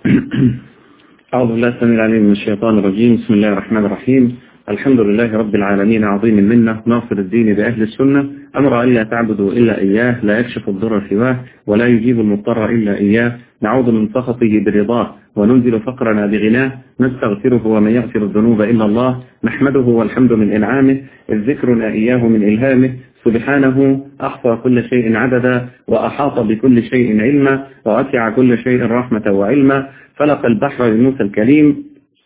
أعوذ بالله السميع العليم من الشيطان الرجيم بسم الله الرحمن الرحيم الحمد لله رب العالمين عظيم المنة ناصر الدين بأهل السنة أمر أن لا تعبدوا إلا إياه لا يكشف الضر سواه ولا يجيب المضطر إلا إياه نعوذ من سخطه برضاه وننزل فقرنا بغناه نستغفره ومن يغفر الذنوب إلا الله نحمده والحمد من إنعامه إذ ذكرنا إياه من إلهامه سبحانه أحصى كل شيء عددا وأحاط بكل شيء علما ووسع كل شيء رحمة وعلما فلق البحر لموسى الكريم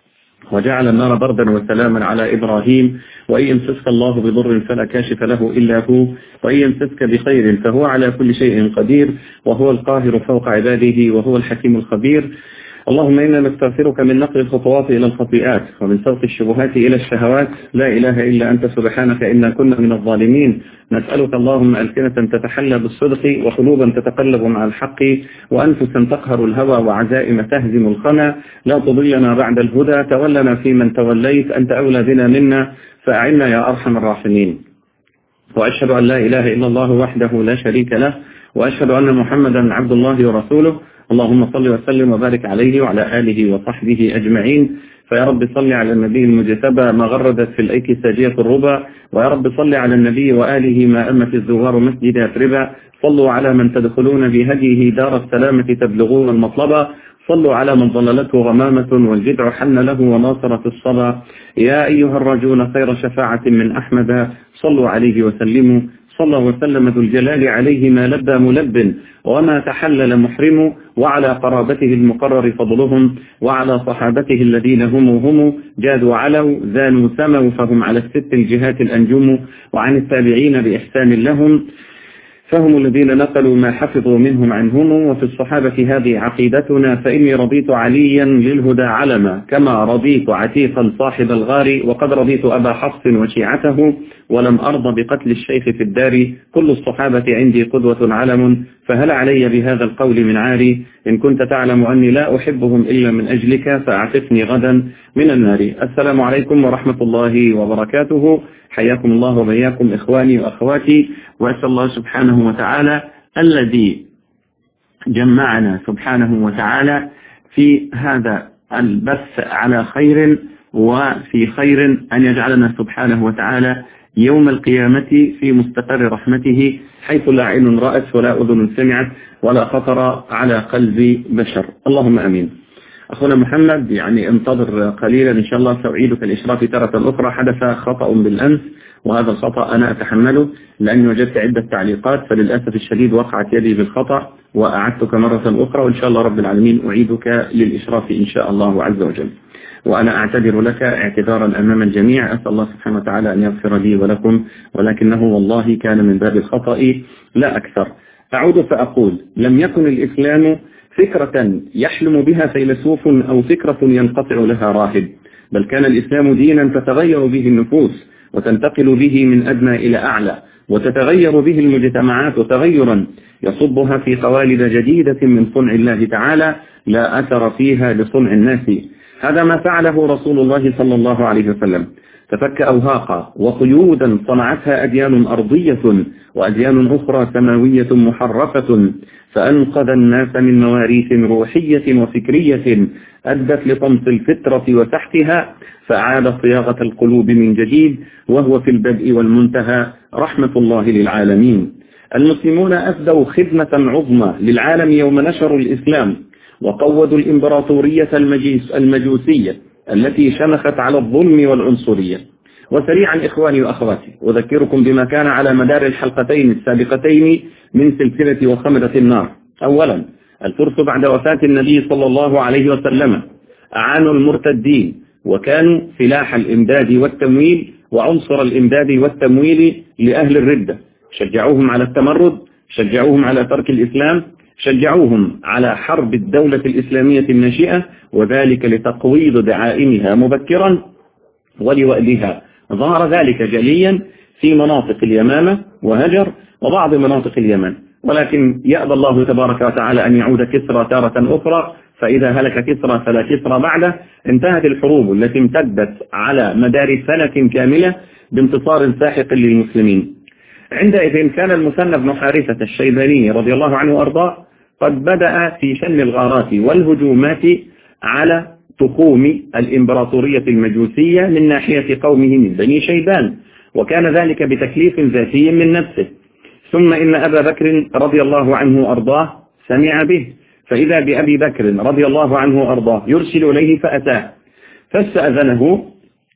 وجعل النار بردا وسلاما على إبراهيم وإن يمسسك الله بضر فلا كاشف له إلا هو وإن يمسسك بخير فهو على كل شيء قدير وهو القاهر فوق عباده وهو الحكيم الخبير اللهم إنا نستغفرك من نقل الخطوات إلى الخطيئات ومن سوق الشبهات إلى الشهوات لا إله إلا أنت سبحانك إنا كنا من الظالمين نسألك اللهم ألسنة تتحلى بالصدق وقلوبا تتقلب مع الحق وأنفسا تقهر الهوى وعزائم تهزم الخنا لا تضلنا بعد الهدى تولنا في من توليت أنت أولى بنا منا فأعنا يا أرحم الراحمين وأشهد أن لا إله إلا الله وحده لا شريك له وأشهد أن محمدا عبد الله ورسوله اللهم صل وسلم وبارك عليه وعلى آله وصحبه أجمعين فيا رب صل على النبي المجتبى ما غردت في الأيك ساجية الربا ويا رب صل على النبي وآله ما أمت الزوار مسجد أتربا صلوا على من تدخلون بهديه دار السلامة تبلغون المطلبا صلوا على من ضللته غمامة والجدع حن له وناصرة الصلاة يا أيها الرجون خير شفاعة من أحمد صلوا عليه وسلموا صلى وسلم ذو الجلال عليه ما لبى ملب وما تحلل محرم وعلى قرابته المقرر فضلهم وعلى صحابته الذين هم هم جادوا علوا زانوا سموا فهم على الست الجهات الأنجم وعن التابعين بإحسان لهم فهم الذين نقلوا ما حفظوا منهم عنهم وفي الصحابة هذه عقيدتنا فإني رضيت عليا للهدى علما كما رضيت عتيقا صاحب الغار وقد رضيت أبا حفص وشيعته ولم أرض بقتل الشيخ في الدار كل الصحابة عندي قدوة علم فهل علي بهذا القول من عاري إن كنت تعلم أني لا أحبهم إلا من أجلك فأعتقني غدا من النار السلام عليكم ورحمة الله وبركاته حياكم الله وبياكم إخواني وأخواتي وأسأل الله سبحانه وتعالى الذي جمعنا سبحانه وتعالى في هذا البث على خير وفي خير أن يجعلنا سبحانه وتعالى يوم القيامة في مستقر رحمته حيث لا عين رأت ولا أذن سمعت ولا خطر على قلب بشر اللهم أمين أخونا محمد يعني انتظر قليلا إن شاء الله سأعيدك الإشراف ترة أخرى حدث خطأ بالأمس وهذا الخطأ أنا أتحمله لأني وجدت عدة تعليقات فللأسف الشديد وقعت يدي بالخطأ وأعدتك مرة أخرى وإن شاء الله رب العالمين أعيدك للإشراف إن شاء الله عز وجل وأنا أعتذر لك اعتذارا أمام الجميع أسأل الله سبحانه وتعالى أن يغفر لي ولكم ولكنه والله كان من باب الخطأ لا أكثر أعود فأقول لم يكن الإسلام فكرة يحلم بها فيلسوف أو فكرة ينقطع لها راهب بل كان الإسلام دينا تتغير به النفوس وتنتقل به من أدنى إلى أعلى وتتغير به المجتمعات تغيرا يصبها في قوالب جديدة من صنع الله تعالى لا أثر فيها لصنع الناس هذا ما فعله رسول الله صلى الله عليه وسلم تفك أوهاقا وقيودا صنعتها أديان أرضية وأديان أخرى سماوية محرفة فأنقذ الناس من مواريث روحية وفكرية أدت لطمس الفطرة وسحتها فأعاد صياغة القلوب من جديد وهو في البدء والمنتهى رحمة الله للعالمين المسلمون أفدوا خدمة عظمى للعالم يوم نشروا الإسلام وقودوا الإمبراطورية المجيس المجوسية التي شمخت على الظلم والعنصرية وسريعا إخواني وأخواتي أذكركم بما كان على مدار الحلقتين السابقتين من سلسلة وخمرة النار أولا الفرس بعد وفاة النبي صلى الله عليه وسلم أعانوا المرتدين وكانوا سلاح الإمداد والتمويل وعنصر الإمداد والتمويل لأهل الردة شجعوهم على التمرد شجعوهم على ترك الإسلام شجعوهم على حرب الدولة الإسلامية الناشئة وذلك لتقويض دعائمها مبكرا ولوألها ظهر ذلك جليا في مناطق اليمامة وهجر وبعض مناطق اليمن ولكن يأبى الله تبارك وتعالى أن يعود كسرى تارة أخرى فإذا هلك كسرى فلا كسرى بعده انتهت الحروب التي امتدت على مدار سنة كاملة بانتصار ساحق للمسلمين عندئذ كان المثنى بن حارثة الشيباني رضي الله عنه وأرضاه قد بدأ في شن الغارات والهجومات على تخوم الإمبراطورية المجوسية من ناحية قومه من بني شيبان وكان ذلك بتكليف ذاتي من نفسه ثم إن أبا بكر رضي الله عنه أرضاه سمع به فإذا بأبي بكر رضي الله عنه أرضاه يرسل إليه فأتاه فاستأذنه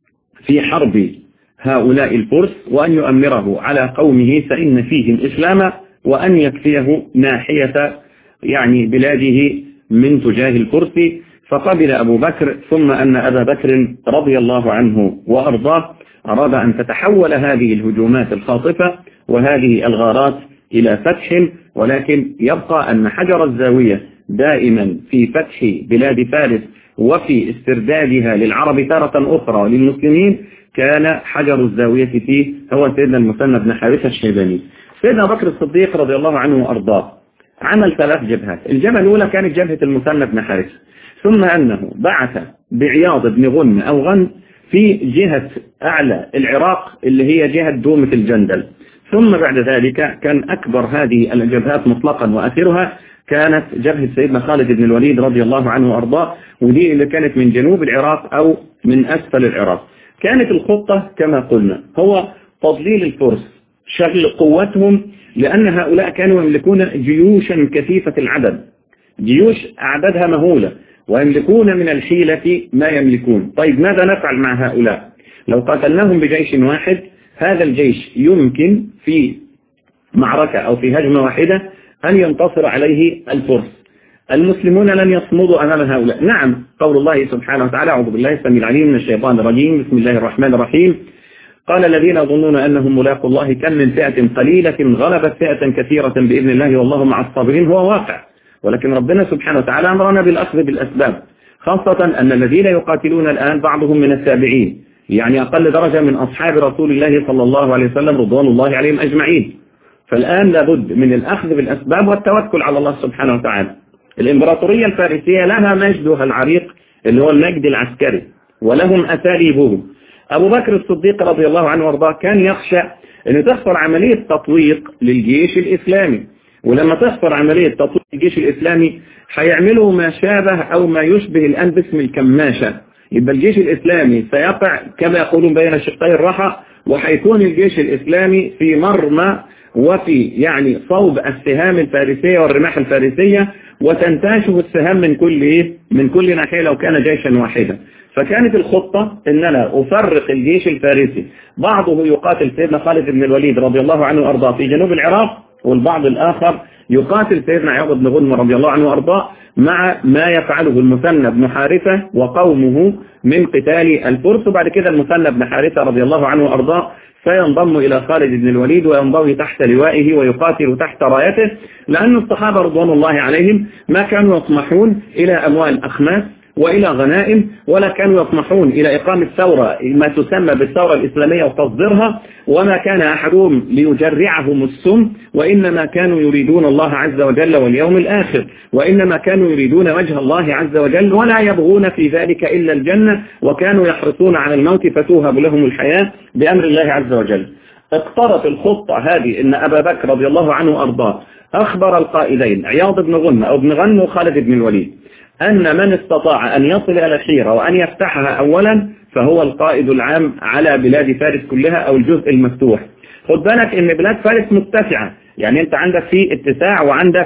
في حرب هؤلاء الفرس وأن يؤمره على قومه فإن فيهم إسلام وأن يكفيه ناحية يعني بلاده من تجاه الفرس فقبل أبو بكر ثم أن أبا بكر رضي الله عنه وأرضاه أراد أن تتحول هذه الهجومات الخاطفة وهذه الغارات إلى فتح ولكن يبقى أن حجر الزاوية دائما في فتح بلاد فارس وفي استردادها للعرب تارة أخرى للمسلمين كان حجر الزاوية فيه هو سيدنا المثنى بن حارثة الشيباني سيدنا بكر الصديق رضي الله عنه وأرضاه عمل ثلاث جبهات الجبهة الأولى كانت جبهة المثنى بن حارثة ثم أنه بعث بعياض بن غن أو غن في جهة أعلى العراق اللي هي جهة دومة الجندل ثم بعد ذلك كان أكبر هذه الجبهات مطلقا وأثرها كانت جبهة سيدنا خالد بن الوليد رضي الله عنه وأرضاه ودي اللي كانت من جنوب العراق أو من أسفل العراق كانت الخطة كما قلنا هو تضليل الفرس شغل قوتهم لأن هؤلاء كانوا يملكون جيوشا كثيفة العدد جيوش أعدادها مهولة ويملكون من الحيلة ما يملكون طيب ماذا نفعل مع هؤلاء لو قاتلناهم بجيش واحد هذا الجيش يمكن في معركة أو في هجمة واحدة أن ينتصر عليه الفرس المسلمون لن يصمدوا أمام هؤلاء نعم قول الله سبحانه وتعالى أعوذ بالله السميع العليم من الشيطان الرجيم بسم الله الرحمن الرحيم قال الذين يظنون أنهم ملاقوا الله كم من فئة قليلة غلبت فئة كثيرة بإذن الله والله مع الصابرين هو واقع ولكن ربنا سبحانه وتعالى أمرنا بالأخذ بالأسباب خاصة أن الذين يقاتلون الآن بعضهم من التابعين يعني أقل درجة من أصحاب رسول الله صلى الله عليه وسلم رضوان الله عليهم أجمعين فالآن لابد من الأخذ بالأسباب والتوكل على الله سبحانه وتعالى الإمبراطورية الفارسية لها مجدها العريق اللي هو المجد العسكري ولهم أساليبهم أبو بكر الصديق رضي الله عنه وارضاه كان يخشى أن تحصل عملية تطويق للجيش الإسلامي ولما تحصل عملية تطويق للجيش الإسلامي هيعملوا ما شابه أو ما يشبه الآن باسم الكماشة يبقى الجيش الإسلامي سيقع كما يقولون بين شقي الرحى وحيكون الجيش الإسلامي في مرمى وفي يعني صوب السهام الفارسية والرماح الفارسية وتنتاشه السهام من كل إيه؟ من كل ناحية لو كان جيشا واحدا فكانت الخطة ان انا افرق الجيش الفارسي بعضه يقاتل سيدنا خالد بن الوليد رضي الله عنه وارضاه في جنوب العراق والبعض الاخر يقاتل سيدنا عياض بن غنم رضي الله عنه وارضاه مع ما يفعله المثنى بن حارثة وقومه من قتال الفرس وبعد كده المثنى بن حارثة رضي الله عنه وارضاه فينضم إلى خالد بن الوليد وينضوي تحت لوائه ويقاتل تحت رايته لأن الصحابة رضوان الله عليهم ما كانوا يطمحون إلى أموال أخماس وإلى غنائم ولا كانوا يطمحون إلى إقامة ثورة ما تسمى بالثورة الإسلامية وتصديرها وما كان أحدهم ليجرعهم السم وإنما كانوا يريدون الله عز وجل واليوم الآخر وإنما كانوا يريدون وجه الله عز وجل ولا يبغون في ذلك إلا الجنة وكانوا يحرصون على الموت فتوهب لهم الحياة بأمر الله عز وجل اقترت الخطة هذه ان أبا بكر رضي الله عنه وأرضاه أخبر القائدين عياض بن غنم أو بن غن وخالد بن الوليد أن من استطاع أن يصل إلى الحيرة وأن يفتحها أولا فهو القائد العام على بلاد فارس كلها أو الجزء المفتوح خد بالك أن بلاد فارس متسعة يعني أنت عندك في اتساع وعندك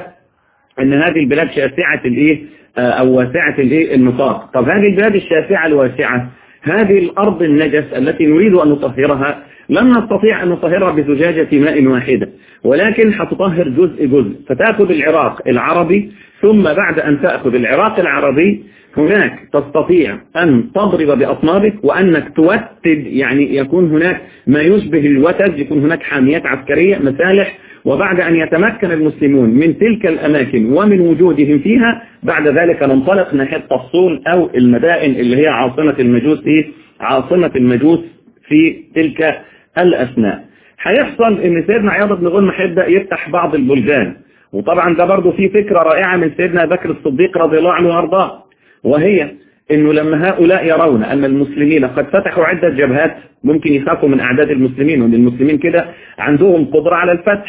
أن هذه البلاد شاسعة الإيه أو واسعة الإيه النطاق طب هذه البلاد الشاسعة الواسعة هذه الأرض النجس التي نريد أن نطهرها لن نستطيع أن نطهرها بزجاجة ماء واحدة ولكن حتطهر جزء جزء فتأخذ العراق العربي ثم بعد أن تأخذ العراق العربي هناك تستطيع أن تضرب بأطنابك وأنك توتد يعني يكون هناك ما يشبه الوتد يكون هناك حاميات عسكرية مسالح وبعد أن يتمكن المسلمون من تلك الأماكن ومن وجودهم فيها بعد ذلك ننطلق ناحية طفصون أو المدائن اللي هي عاصمة المجوس عاصمة المجوس في تلك الأثناء هيحصل ان سيدنا عياض بن غنم هيبدا يفتح بعض البلدان وطبعا ده برضه في فكرة رائعة من سيدنا بكر الصديق رضي الله عنه وارضاه وهي انه لما هؤلاء يرون ان المسلمين قد فتحوا عدة جبهات ممكن يخافوا من اعداد المسلمين وان المسلمين كده عندهم قدرة على الفتح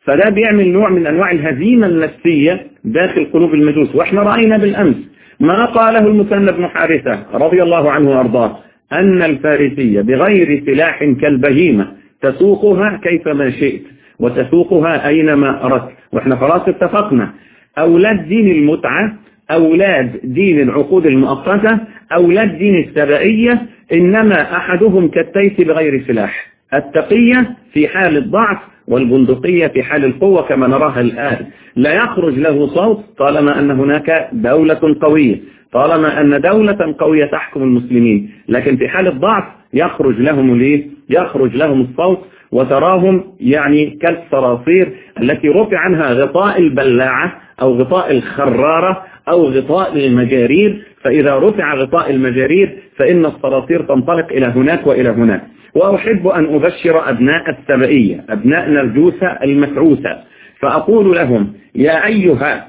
فده بيعمل نوع من أنواع الهزيمة النفسية داخل قلوب المجوس وإحنا رأينا بالأمس ما قاله المثنى بن حارثة رضي الله عنه وأرضاه أن الفارسية بغير سلاح كالبهيمة تسوقها كيفما شئت وتسوقها أينما أردت وإحنا خلاص اتفقنا أولاد دين المتعة أولاد دين العقود المؤقتة أولاد دين السبائية إنما أحدهم كالتيس بغير سلاح التقية في حال الضعف والبندقية في حال القوة كما نراها الآن لا يخرج له صوت طالما أن هناك دولة قوية طالما أن دولة قوية تحكم المسلمين لكن في حال الضعف يخرج لهم ليه يخرج لهم الصوت وتراهم يعني كالصراصير التي رفع عنها غطاء البلاعة أو غطاء الخرارة أو غطاء المجارير فإذا رفع غطاء المجارير فإن الصراصير تنطلق إلى هناك وإلى هناك وأحب أن أبشر أبناء السبئية أبناء نرجوسة المفعوسة فأقول لهم يا أيها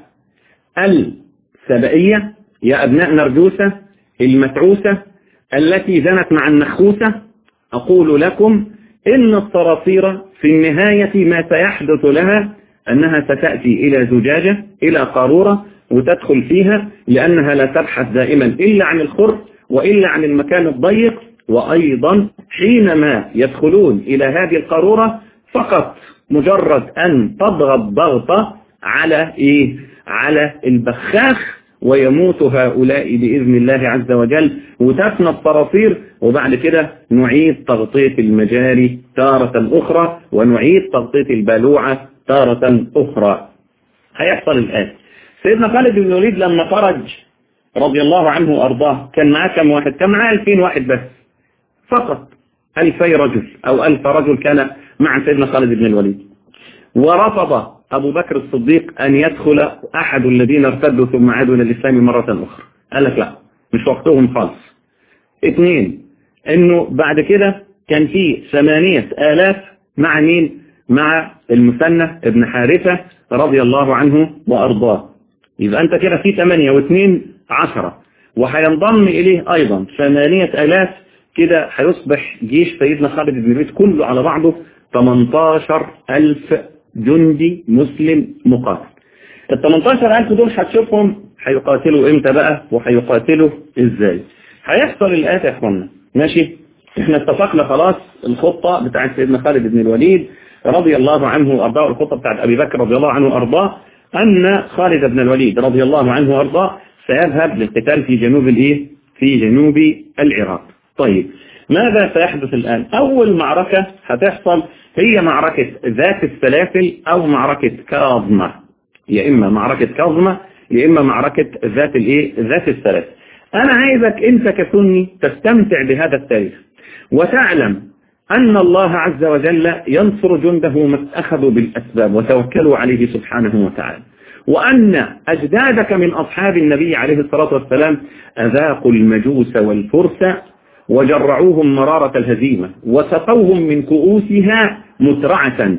السبئية يا أبناء نرجوسة المتعوسة التي زنت مع النخوسة أقول لكم إن الصراصير في النهاية ما سيحدث لها أنها ستأتي إلى زجاجة إلى قارورة وتدخل فيها لأنها لا تبحث دائما إلا عن الخر وإلا عن المكان الضيق وأيضا حينما يدخلون إلى هذه القارورة فقط مجرد أن تضغط ضغطة على إيه؟ على البخاخ ويموت هؤلاء بإذن الله عز وجل وتفنى الصراصير وبعد كده نعيد تغطية المجاري تارة أخرى ونعيد تغطية البلوعة تارة أخرى هيحصل الآن سيدنا خالد بن الوليد لما خرج رضي الله عنه وأرضاه كان معاه كم واحد كان معاه 2000 واحد بس فقط ألفي رجل أو ألف رجل كان مع سيدنا خالد بن الوليد ورفض أبو بكر الصديق أن يدخل أحد الذين ارتدوا ثم عادوا إلى الإسلام مرة أخرى قال لك لا مش وقتهم خالص اثنين انه بعد كده كان في ثمانية آلاف مع مين مع المثنى ابن حارثة رضي الله عنه وأرضاه يبقى أنت كده في ثمانية واثنين عشرة وهينضم إليه أيضا ثمانية آلاف كده هيصبح جيش سيدنا خالد بن الوليد كله على بعضه 18 ألف جندي مسلم مقاتل ال 18 ألف دول هتشوفهم هيقاتلوا امتى بقى وهيقاتلوا ازاي هيحصل الآتي يا اخوانا ماشي احنا اتفقنا خلاص الخطة بتاعت سيدنا خالد بن الوليد رضي الله عنه وارضاه الخطة بتاعت ابي بكر رضي الله عنه وارضاه ان خالد بن الوليد رضي الله عنه وارضاه سيذهب للقتال في جنوب الايه في جنوب العراق طيب ماذا سيحدث الآن أول معركة هتحصل هي معركة ذات السلاسل أو معركة كاظمة يا إما معركة كاظمة يا إما معركة ذات الإيه ذات السلاسل أنا عايزك أنت كسني تستمتع بهذا التاريخ وتعلم أن الله عز وجل ينصر جنده ما أخذوا بالأسباب وتوكلوا عليه سبحانه وتعالى وأن أجدادك من أصحاب النبي عليه الصلاة والسلام أذاقوا المجوس والفرس وجرعوهم مرارة الهزيمة وسقوهم من كؤوسها مترعة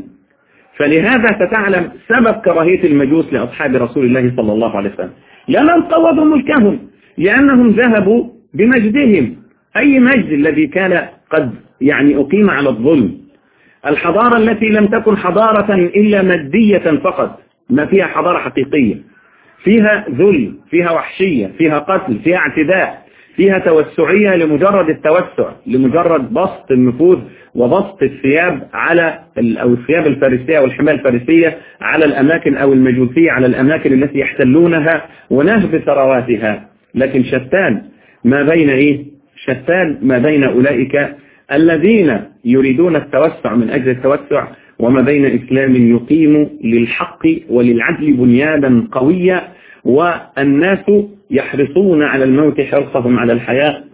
فلهذا ستعلم سبب كراهية المجوس لأصحاب رسول الله صلى الله عليه وسلم لأنهم قوضوا ملكهم لأنهم ذهبوا بمجدهم أي مجد الذي كان قد يعني أقيم على الظلم الحضارة التي لم تكن حضارة إلا مادية فقط ما فيها حضارة حقيقية فيها ذل فيها وحشية فيها قتل فيها اعتداء فيها توسعية لمجرد التوسع لمجرد بسط النفوذ وبسط الثياب على أو الثياب الفارسية والحماية الفارسية على الأماكن أو المجوسية على الأماكن التي يحتلونها ونهب ثرواتها لكن شتان ما بين إيه شتان ما بين أولئك الذين يريدون التوسع من أجل التوسع وما بين إسلام يقيم للحق وللعدل بنيانا قويا والناس يحرصون على الموت حرصهم على الحياة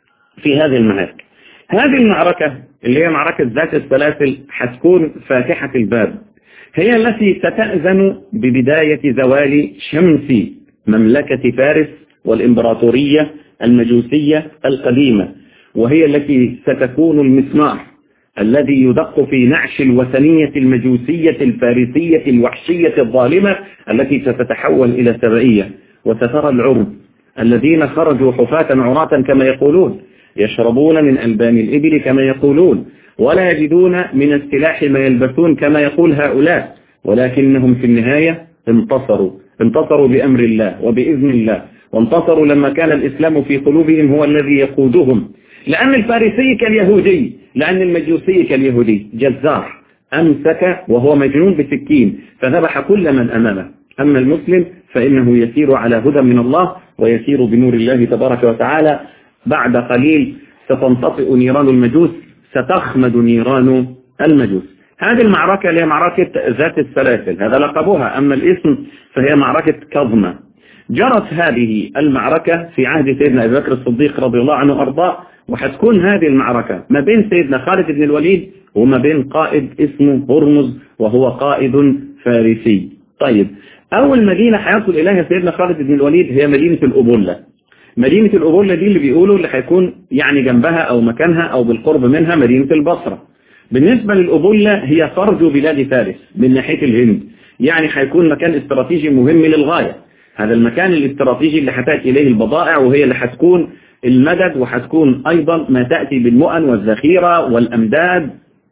في هذه المعارك هذه المعركة اللي هي معركة ذات السلاسل حتكون فاتحة الباب هي التي ستأذن ببداية زوال شمس مملكة فارس والإمبراطورية المجوسية القديمة وهي التي ستكون المسمار الذي يدق في نعش الوثنية المجوسية الفارسية الوحشية الظالمة التي ستتحول إلى سبائية وسترى العرب الذين خرجوا حفاة عراة كما يقولون يشربون من ألبان الإبل كما يقولون ولا يجدون من السلاح ما يلبسون كما يقول هؤلاء ولكنهم في النهاية انتصروا انتصروا بأمر الله وبإذن الله وانتصروا لما كان الإسلام في قلوبهم هو الذي يقودهم لأن الفارسي كاليهودي لأن المجوسي كاليهودي جزار أمسك وهو مجنون بسكين فذبح كل من أمامه أما المسلم فإنه يسير على هدى من الله ويسير بنور الله تبارك وتعالى بعد قليل ستنطفئ نيران المجوس ستخمد نيران المجوس هذه المعركة هي معركة ذات السلاسل هذا لقبها أما الاسم فهي معركة كظمة جرت هذه المعركة في عهد سيدنا أبي بكر الصديق رضي الله عنه وأرضاه وحتكون هذه المعركة ما بين سيدنا خالد بن الوليد وما بين قائد اسمه هرمز وهو قائد فارسي طيب أول مدينة حيصل إليها سيدنا خالد بن الوليد هي مدينة الأبولة مدينة الأبولة دي اللي بيقولوا اللي هيكون يعني جنبها أو مكانها أو بالقرب منها مدينة البصرة بالنسبة للأبولة هي فرج بلاد فارس من ناحية الهند يعني هيكون مكان استراتيجي مهم للغاية هذا المكان الاستراتيجي اللي هتأتي إليه البضائع وهي اللي هتكون المدد وهتكون أيضا ما تأتي بالمؤن والذخيرة والأمداد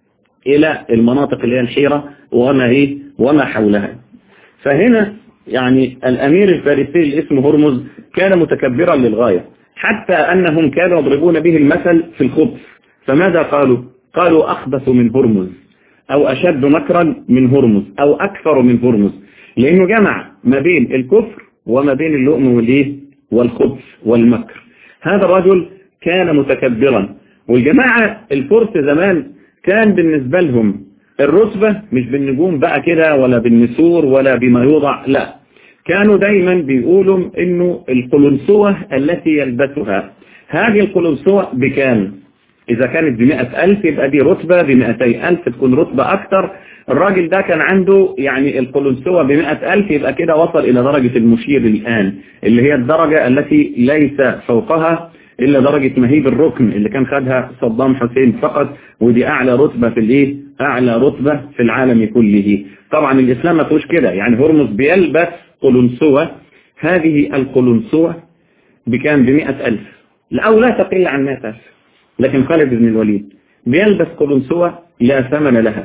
إلى المناطق اللي هي الحيرة وما هي وما حولها فهنا يعني الأمير الفارسي اللي اسمه هرمز كان متكبرا للغاية حتى أنهم كانوا يضربون به المثل في الخبث فماذا قالوا قالوا أخبث من هرمز أو أشد مكرا من هرمز أو أكثر من هرمز لأنه جمع ما بين الكفر وما بين اللؤم والإيه والخبث والمكر هذا الرجل كان متكبرا والجماعة الفرس زمان كان بالنسبة لهم الرتبة مش بالنجوم بقى كده ولا بالنسور ولا بما يوضع لا كانوا دايما بيقولوا انه القلنسوة التي يلبسها هذه القلنسوة بكام اذا كانت بمئة الف يبقى دي رتبة بمئتي الف تكون رتبة اكتر الراجل ده كان عنده يعني القلنسوة بمئة الف يبقى كده وصل الى درجة المشير الان اللي هي الدرجة التي ليس فوقها إلا درجة مهيب الركن اللي كان خدها صدام حسين فقط ودي أعلى رتبة في الإيه أعلى رتبة في العالم كله طبعا الإسلام ما فيهوش كده يعني هرمز بيلبس قلنسوة هذه القلنسوة بكام بمئة ألف أو لا تقل عن مئة ألف لكن خالد بن الوليد بيلبس قلنسوة لا ثمن لها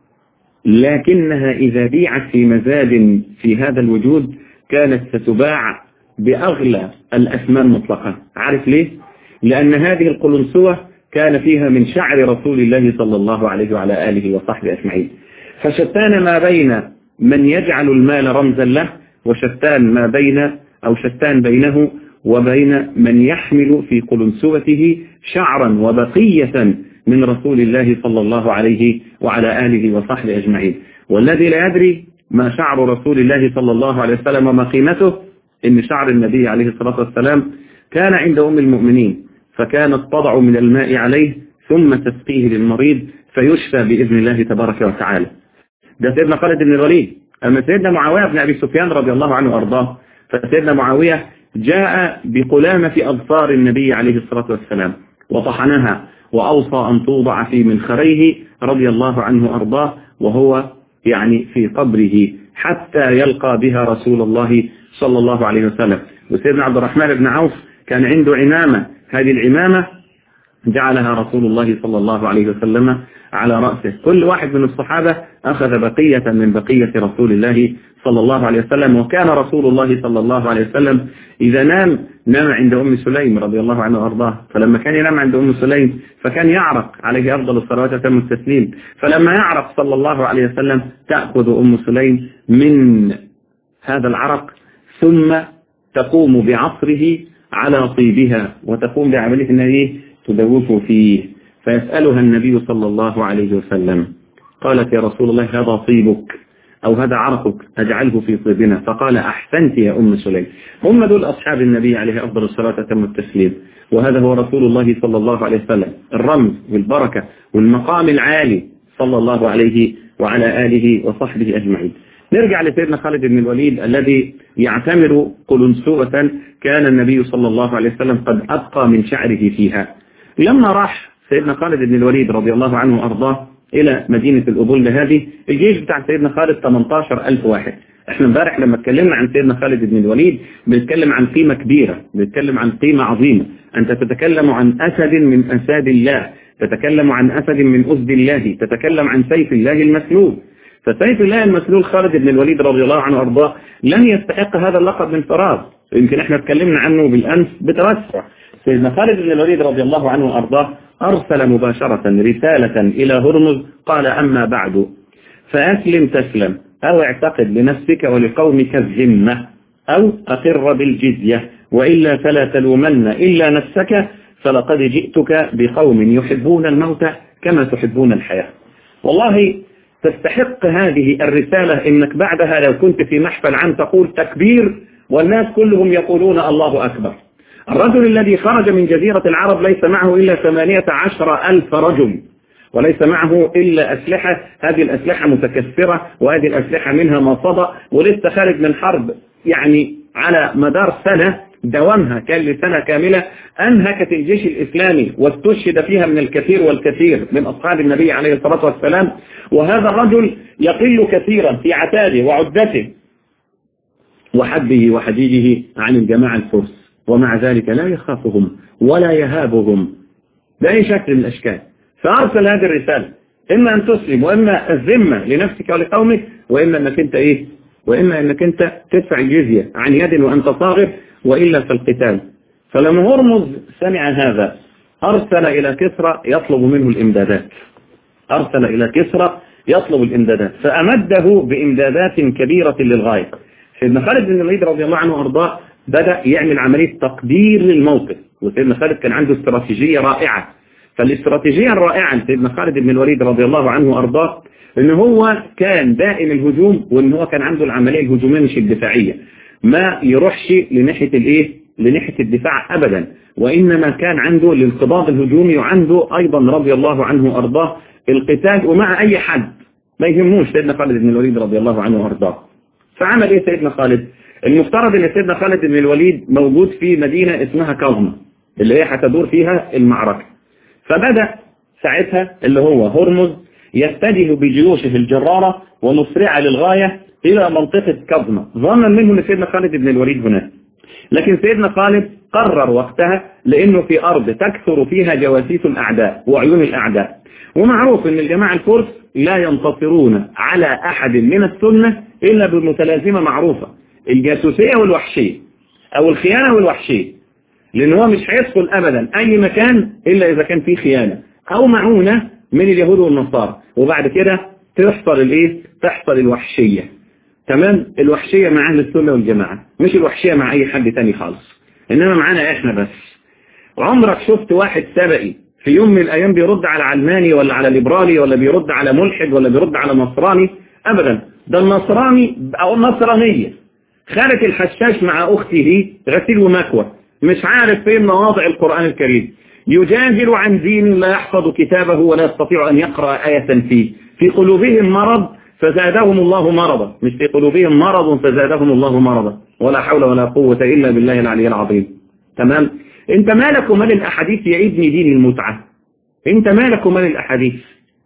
لكنها إذا بيعت في مزاد في هذا الوجود كانت ستباع بأغلى الأثمان مطلقا عارف ليه؟ لأن هذه القلنسوة كان فيها من شعر رسول الله صلى الله عليه وعلى آله وصحبه أجمعين فشتان ما بين من يجعل المال رمزا له وشتان ما بين أو شتان بينه وبين من يحمل في قلنسوته شعرا وبقية من رسول الله صلى الله عليه وعلى آله وصحبه أجمعين والذي لا يدري ما شعر رسول الله صلى الله عليه وسلم وما قيمته إن شعر النبي عليه الصلاة والسلام كان عند أم المؤمنين فكانت تضع من الماء عليه ثم تسقيه للمريض فيشفى بإذن الله تبارك وتعالى ده سيدنا خالد بن الوليد أما سيدنا معاوية بن أبي سفيان رضي الله عنه وأرضاه فسيدنا معاوية جاء بقلامة أظفار النبي عليه الصلاة والسلام وطحنها وأوصى أن توضع في منخريه رضي الله عنه وأرضاه وهو يعني في قبره حتى يلقى بها رسول الله صلى الله عليه وسلم وسيدنا عبد الرحمن بن عوف كان عنده عمامة هذه العمامة جعلها رسول الله صلى الله عليه وسلم على رأسه كل واحد من الصحابة أخذ بقية من بقية رسول الله صلى الله عليه وسلم وكان رسول الله صلى الله عليه وسلم إذا نام نام عند أم سليم رضي الله عنه وأرضاه فلما كان ينام عند أم سليم فكان يعرق عليه أفضل الصلوات وتم التسليم فلما يعرق صلى الله عليه وسلم تأخذ أم سليم من هذا العرق ثم تقوم بعصره على طيبها وتقوم بعملية أنها تدوف فيه فيسألها النبي صلى الله عليه وسلم قالت يا رسول الله هذا طيبك أو هذا عرقك أجعله في طيبنا فقال أحسنت يا أم سليم هم دول أصحاب النبي عليه أفضل الصلاة وتم التسليم وهذا هو رسول الله صلى الله عليه وسلم الرمز والبركة والمقام العالي صلى الله عليه وعلى آله وصحبه أجمعين نرجع لسيدنا خالد بن الوليد الذي يعتمر قلنسوة كان النبي صلى الله عليه وسلم قد أبقى من شعره فيها لما راح سيدنا خالد بن الوليد رضي الله عنه وأرضاه إلى مدينة الأبول هذه الجيش بتاع سيدنا خالد 18 ألف واحد احنا امبارح لما اتكلمنا عن سيدنا خالد بن الوليد بنتكلم عن قيمة كبيرة بنتكلم عن قيمة عظيمة أنت تتكلم عن أسد من أساد الله تتكلم عن أسد من أسد الله تتكلم عن سيف الله المسلول فسيف الله المسلول خالد بن الوليد رضي الله عنه وارضاه لم يستحق هذا اللقب من فراغ يمكن احنا اتكلمنا عنه بالامس بتوسع سيدنا خالد بن الوليد رضي الله عنه وارضاه ارسل مباشرة رسالة الى هرمز قال اما بعد فاسلم تسلم او اعتقد لنفسك ولقومك الذمة او اقر بالجزية وإلا فلا تلومن إلا نفسك فلقد جئتك بقوم يحبون الموت كما تحبون الحياة والله تستحق هذه الرسالة إنك بعدها لو كنت في محفل عام تقول تكبير والناس كلهم يقولون الله أكبر الرجل الذي خرج من جزيرة العرب ليس معه إلا ثمانية عشر ألف رجل وليس معه إلا أسلحة هذه الأسلحة متكسرة وهذه الأسلحة منها ما صدى ولسه خارج من حرب يعني على مدار سنة دوامها كان لسنة كاملة أنهكت الجيش الإسلامي واستشهد فيها من الكثير والكثير من أصحاب النبي عليه الصلاة والسلام وهذا الرجل يقل كثيرا في عتاده وعدته وحبه وحديده عن الجماعة الفرس ومع ذلك لا يخافهم ولا يهابهم بأي شكل من الأشكال فأرسل هذه الرسالة إما أن تسلم وإما الذمة لنفسك ولقومك وإما أنك أنت إيه وإما أنك أنت تدفع الجزية عن يد وأنت صاغر وإلا في القتال فلما هرمز سمع هذا أرسل إلى كسرى يطلب منه الإمدادات أرسل إلى كسرى يطلب الإمدادات فأمده بإمدادات كبيرة للغاية سيدنا خالد بن الوليد رضي الله عنه وأرضاه بدأ يعمل عملية تقدير للموقف وسيدنا خالد كان عنده استراتيجية رائعة فالاستراتيجية الرائعة لسيدنا خالد بن الوليد رضي الله عنه وأرضاه ان هو كان دائم الهجوم وان هو كان عنده العملية الهجومية مش الدفاعية ما يروحش لناحية الايه لناحية الدفاع ابدا وانما كان عنده الانقباض الهجومي وعنده ايضا رضي الله عنه وارضاه القتال ومع اي حد ما يهموش سيدنا خالد بن الوليد رضي الله عنه وارضاه فعمل ايه سيدنا خالد المفترض ان سيدنا خالد بن الوليد موجود في مدينة اسمها كاظمة اللي هي هتدور فيها المعركة فبدأ ساعتها اللي هو هرمز يتجه بجيوشه الجرارة ومسرعة للغاية إلى منطقة كظمة ظنا منه أن سيدنا خالد بن الوليد هناك لكن سيدنا خالد قرر وقتها لأنه في أرض تكثر فيها جواسيس الأعداء وعيون الأعداء ومعروف أن الجماعة الفرس لا ينتصرون على أحد من السنة إلا بمتلازمة معروفة الجاسوسية والوحشية أو الخيانة والوحشية لأن هو مش هيدخل أبدا أي مكان إلا إذا كان فيه خيانة أو معونة من اليهود والنصارى وبعد كده تحصل الايه تحصل الوحشية تمام الوحشية مع اهل السنة والجماعة مش الوحشية مع اي حد تاني خالص انما معانا احنا بس عمرك شفت واحد سبقي في يوم من الايام بيرد على علماني ولا على ليبرالي ولا بيرد على ملحد ولا بيرد على نصراني ابدا ده النصراني او النصرانية خالد الحشاش مع اخته غسيل ومكوى مش عارف فين مواضع القرآن الكريم يجادل عن دين لا يحفظ كتابه ولا يستطيع أن يقرأ آية فيه في قلوبهم مرض فزادهم الله مرضا مش في قلوبهم مرض فزادهم الله مرضا ولا حول ولا قوة إلا بالله العلي العظيم تمام انت مالك ومال الأحاديث يا ابني دين المتعة انت مالك ومال الأحاديث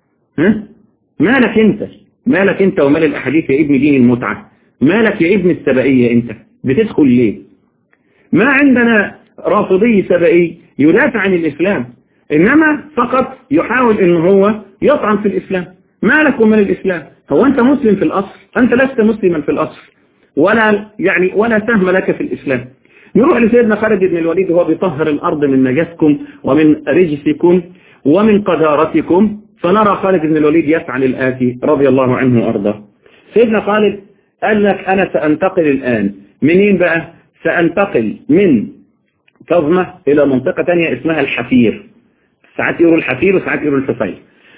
ها؟ مالك انت مالك انت ومال الأحاديث يا ابن دين المتعة مالك يا ابن السبائية انت بتدخل ليه ما عندنا رافضي سبائي يدافع عن الإسلام إنما فقط يحاول إن هو يطعن في الإسلام ما لك من الإسلام هو أنت مسلم في الأصل أنت لست مسلما في الأصل ولا يعني ولا سهم لك في الإسلام نروح لسيدنا خالد بن الوليد وهو بيطهر الأرض من نجاسكم ومن رجسكم ومن قذارتكم فنرى خالد بن الوليد يفعل الآتي رضي الله عنه وأرضاه سيدنا خالد قال لك أنا سأنتقل الآن منين بقى سأنتقل من كظمة إلى منطقة تانية اسمها الحفير ساعات يقولوا الحفير وساعات يقولوا الحفير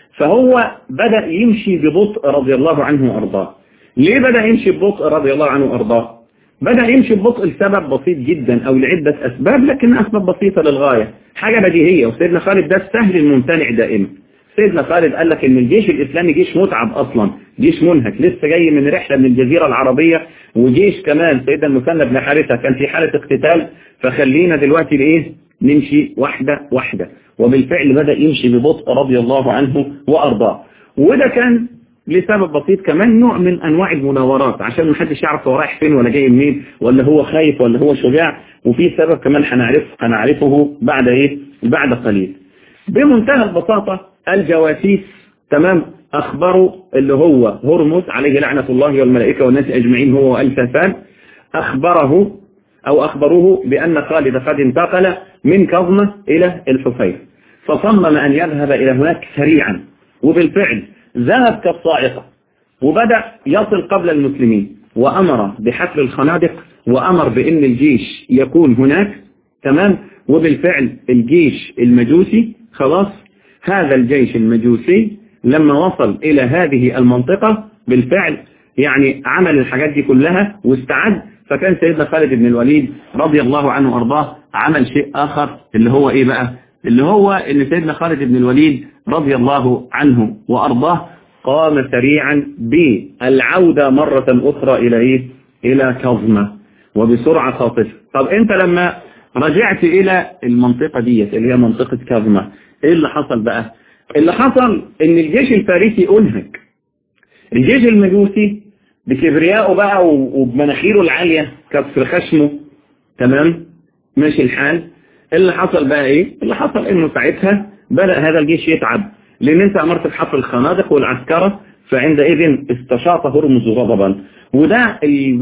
فهو بدأ يمشي ببطء رضي الله عنه وأرضاه ليه بدأ يمشي ببطء رضي الله عنه وأرضاه بدأ يمشي ببطء لسبب بسيط جدا أو لعدة أسباب لكن أسباب بسيطة للغاية حاجة بديهية وسيدنا خالد ده السهل الممتنع دائما سيدنا خالد قال لك ان الجيش الاسلامي جيش متعب اصلا جيش منهك لسه جاي من رحلة من الجزيرة العربية وجيش كمان سيدنا المثنى بن حارثة كان في حالة اقتتال فخلينا دلوقتي لايه نمشي واحدة واحدة وبالفعل بدأ يمشي ببطء رضي الله عنه وارضاه وده كان لسبب بسيط كمان نوع من انواع المناورات عشان ما حدش يعرف هو رايح فين ولا جاي منين ولا هو خايف ولا هو شجاع وفي سبب كمان هنعرفه هنعرفه بعد ايه بعد قليل بمنتهى البساطة الجواسيس تمام أخبروا اللي هو هرمز عليه لعنة الله والملائكة والناس أجمعين هو وآل سفان أخبره أو أخبروه بأن خالد قد انتقل من كظمة إلى الحفير فصمم أن يذهب إلى هناك سريعا وبالفعل ذهب كالصاعقة وبدأ يصل قبل المسلمين وأمر بحفر الخنادق وأمر بأن الجيش يكون هناك تمام وبالفعل الجيش المجوسي خلاص هذا الجيش المجوسي لما وصل إلى هذه المنطقة بالفعل يعني عمل الحاجات دي كلها واستعد فكان سيدنا خالد بن الوليد رضي الله عنه وأرضاه عمل شيء آخر اللي هو إيه بقى اللي هو ان سيدنا خالد بن الوليد رضي الله عنه وأرضاه قام سريعا بالعودة مرة أخرى إلى إيه إلى كظمة وبسرعة خاطفة طب أنت لما رجعت إلى المنطقة دي اللي هي منطقة كظمة إيه اللي حصل بقى اللي حصل إن الجيش الفارسي أنهك الجيش المجوسي بكبريائه بقى وبمناخيره العالية كسر خشمه تمام ماشي الحال اللي حصل بقى ايه اللي حصل انه ساعتها بدأ هذا الجيش يتعب لان انت امرت بحفر الخنادق والعسكرة فعندئذ استشاط هرمز غضبا وده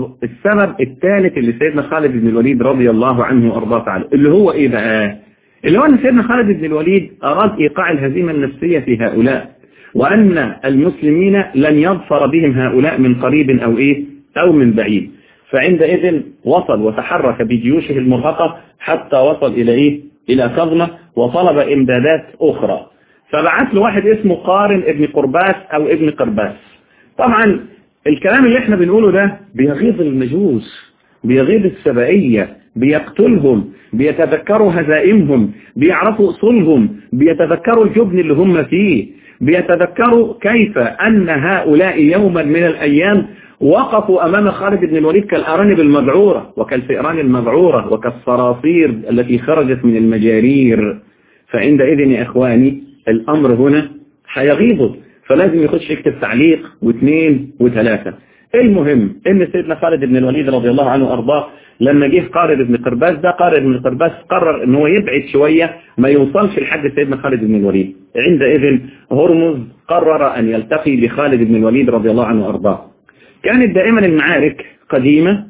السبب الثالث اللي سيدنا خالد بن الوليد رضي الله عنه وارضاه تعالى اللي هو ايه بقى اللي هو ان سيدنا خالد بن الوليد اراد ايقاع الهزيمة النفسية في هؤلاء وان المسلمين لن يظفر بهم هؤلاء من قريب او ايه او من بعيد فعندئذ وصل وتحرك بجيوشه المرهقة حتى وصل إلى إيه؟ إلى كظمة وطلب إمدادات أخرى فبعث له واحد اسمه قارن ابن قرباس أو ابن قرباس طبعا الكلام اللي احنا بنقوله ده بيغيظ المجوس بيغيظ السبائية بيقتلهم بيتذكروا هزائمهم بيعرفوا أصولهم بيتذكروا الجبن اللي هم فيه بيتذكروا كيف أن هؤلاء يوما من الأيام وقفوا أمام خالد بن الوليد كالأرانب المذعورة وكالفئران المذعورة وكالصراصير التي خرجت من المجارير فعندئذ يا إخواني الأمر هنا هيغيظه فلازم يخش يكتب تعليق واثنين وثلاثة المهم ان سيدنا خالد بن الوليد رضي الله عنه وارضاه لما جه قارد بن قرباس ده قارد بن قرباس قرر ان هو يبعد شوية ما يوصلش لحد سيدنا خالد بن الوليد عندئذ هرمز قرر ان يلتقي بخالد بن الوليد رضي الله عنه وارضاه كانت دائما المعارك قديمة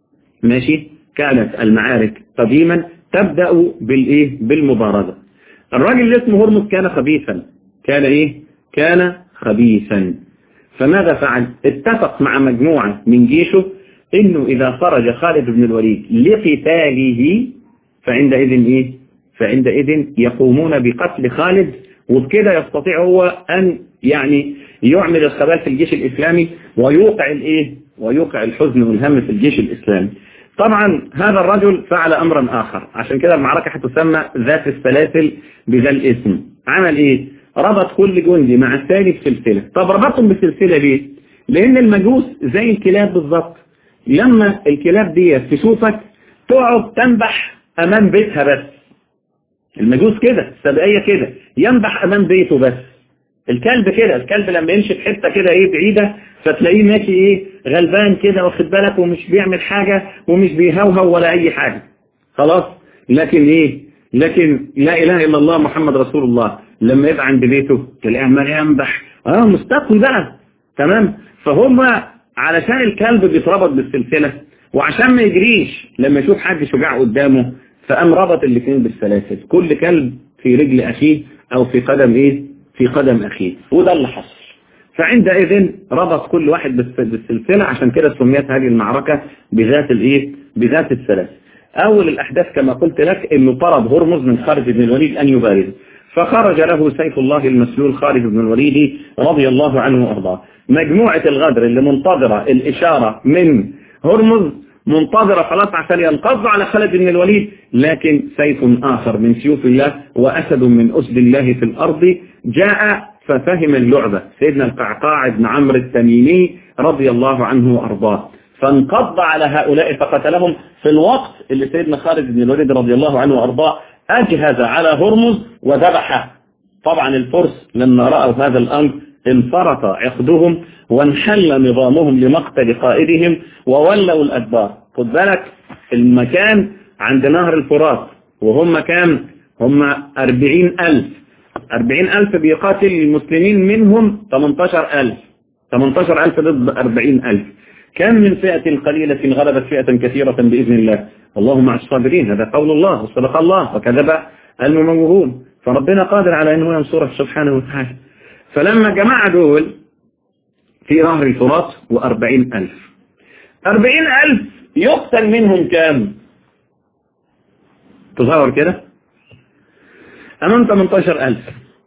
ماشي كانت المعارك قديما تبدأ بالايه بالمبارزة الراجل اللي اسمه هرمز كان خبيثا كان ايه كان خبيثا فماذا فعل اتفق مع مجموعة من جيشه انه اذا خرج خالد بن الوليد لقتاله فعندئذ ايه فعندئذ يقومون بقتل خالد وبكده يستطيع هو ان يعني يعمل الخبال في الجيش الاسلامي ويوقع الايه ويوقع الحزن والهم في الجيش الاسلامي طبعا هذا الرجل فعل امرا اخر عشان كده المعركة هتسمى ذات السلاسل بذا الاسم عمل ايه ربط كل جندي مع الثاني بسلسلة طب ربطهم بسلسلة ليه لان المجوس زي الكلاب بالظبط لما الكلاب دي تشوفك تقعد تنبح امام بيتها بس المجوس كده السبقية كده ينبح امام بيته بس الكلب كده الكلب لما يمشي في حتة كده ايه بعيدة فتلاقيه ماشي ايه غلبان كده واخد بالك ومش بيعمل حاجة ومش بيهوهو ولا اي حاجة خلاص لكن ايه لكن لا اله الا الله محمد رسول الله لما يبقى عند بيته تلاقيه عمال ينبح اه مستقوي بقى تمام فهم علشان الكلب بيتربط بالسلسلة وعشان ما يجريش لما يشوف حد شجاع قدامه فقام ربط الاثنين بالسلاسل كل كلب في رجل اخيه او في قدم ايه في قدم اخيه وده اللي حصل فعندئذ ربط كل واحد بالسلسلة عشان كده سميت هذه المعركة بذات الايه بذات السلاسل اول الاحداث كما قلت لك انه طلب هرمز من خالد بن الوليد ان يبارز فخرج له سيف الله المسلول خالد بن الوليد رضي الله عنه وارضاه مجموعة الغدر اللي منتظرة الاشارة من هرمز منتظرة خلاص عشان ينقض على خالد بن الوليد لكن سيف آخر من سيوف الله وأسد من أسد الله في الأرض جاء ففهم اللعبة سيدنا القعقاع بن عمرو التميمي رضي الله عنه وأرضاه فانقض على هؤلاء فقتلهم في الوقت اللي سيدنا خالد بن الوليد رضي الله عنه وأرضاه أجهز على هرمز وذبحه طبعا الفرس لما رأوا هذا الأمر انفرط عقدهم وانحل نظامهم لمقتل قائدهم وولوا الأدبار خد بالك المكان عند نهر الفرات وهم كام هم أربعين ألف أربعين ألف بيقاتل المسلمين منهم 18000 18000 ضد 40000 كم من فئة قليلة غلبت فئة كثيرة بإذن الله والله مع الصابرين هذا قول الله وصدق الله وكذب المموهون فربنا قادر على أنه ينصره سبحانه وتعالى فلما جمع دول في ظهر الفرات وأربعين ألف أربعين ألف يقتل منهم كام تصور كده أمام 18 ألف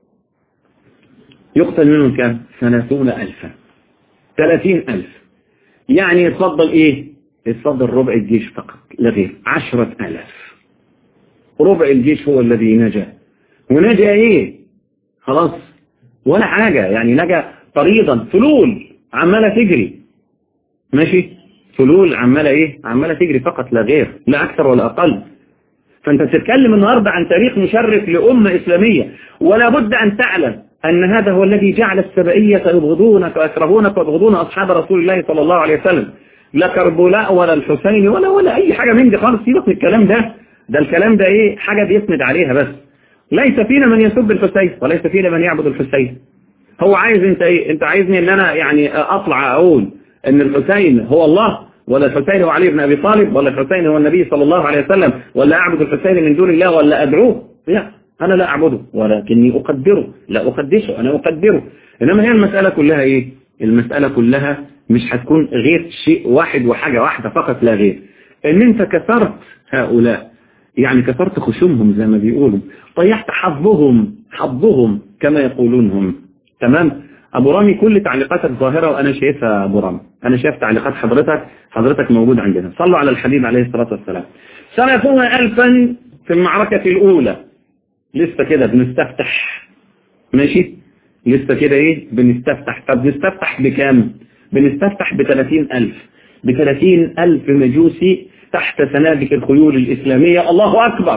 يقتل منهم كام ثلاثون ألفا ثلاثين ألف يعني يتفضل إيه يتفضل ربع الجيش فقط لا غير عشرة ألاف ربع الجيش هو الذي نجا ونجا إيه خلاص ولا حاجة يعني نجا طريدا فلول عمالة تجري ماشي فلول عمالة إيه عمالة تجري فقط لا غير لا أكثر ولا أقل فأنت بتتكلم النهاردة عن تاريخ مشرف لأمة إسلامية ولا بد أن تعلم أن هذا هو الذي جعل السبائية يبغضونك ويكرهونك ويبغضون أصحاب رسول الله صلى الله عليه وسلم لا كربلاء ولا الحسين ولا ولا أي حاجة من دي خالص سيبك من الكلام ده ده الكلام ده إيه حاجة بيسند عليها بس ليس فينا من يسب الحسين وليس فينا من يعبد الحسين هو عايز انت ايه انت عايزني ان انا يعني اطلع اقول ان الحسين هو الله ولا الحسين هو علي بن ابي طالب ولا الحسين هو النبي صلى الله عليه وسلم ولا اعبد الحسين من دون الله ولا ادعوه لا انا لا اعبده ولكني اقدره لا اقدسه انا اقدره انما هي المسألة كلها ايه المسألة كلها مش هتكون غير شيء واحد وحاجة واحدة فقط لا غير ان انت كسرت هؤلاء يعني كسرت خشومهم زي ما بيقولوا طيحت حظهم حظهم كما يقولونهم تمام ابو رامي كل تعليقاتك ظاهرة وانا شايفها ابو رامي انا شايف تعليقات حضرتك حضرتك موجود عندنا صلوا على الحبيب عليه الصلاة والسلام سنكون الفا في المعركة الاولى لسه كده بنستفتح ماشي لسه كده ايه بنستفتح طب نستفتح بكام بنستفتح بثلاثين الف بثلاثين الف مجوسي تحت سنابك الخيول الاسلامية الله اكبر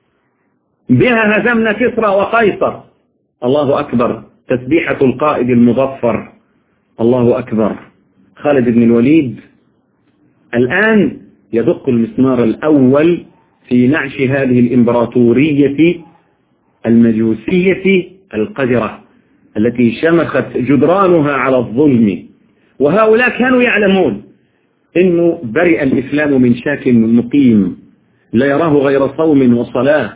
بها هزمنا كسرى وقيصر الله اكبر تسبيحة القائد المظفر الله أكبر خالد بن الوليد الآن يدق المسمار الأول في نعش هذه الإمبراطورية المجوسية القذرة التي شمخت جدرانها على الظلم وهؤلاء كانوا يعلمون انه برئ الإسلام من شاك مقيم لا يراه غير صوم وصلاة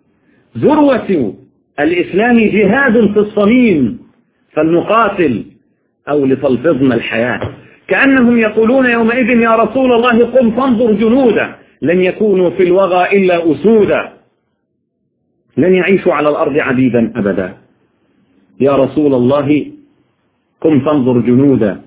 ذروة الإسلام جهاد في الصميم فلنقاتل أو لتلفظنا الحياة كأنهم يقولون يومئذ يا رسول الله قم فانظر جنودا لن يكونوا في الوغى إلا أسودا لن يعيشوا على الأرض عبيدا أبدا يا رسول الله قم فانظر جنودا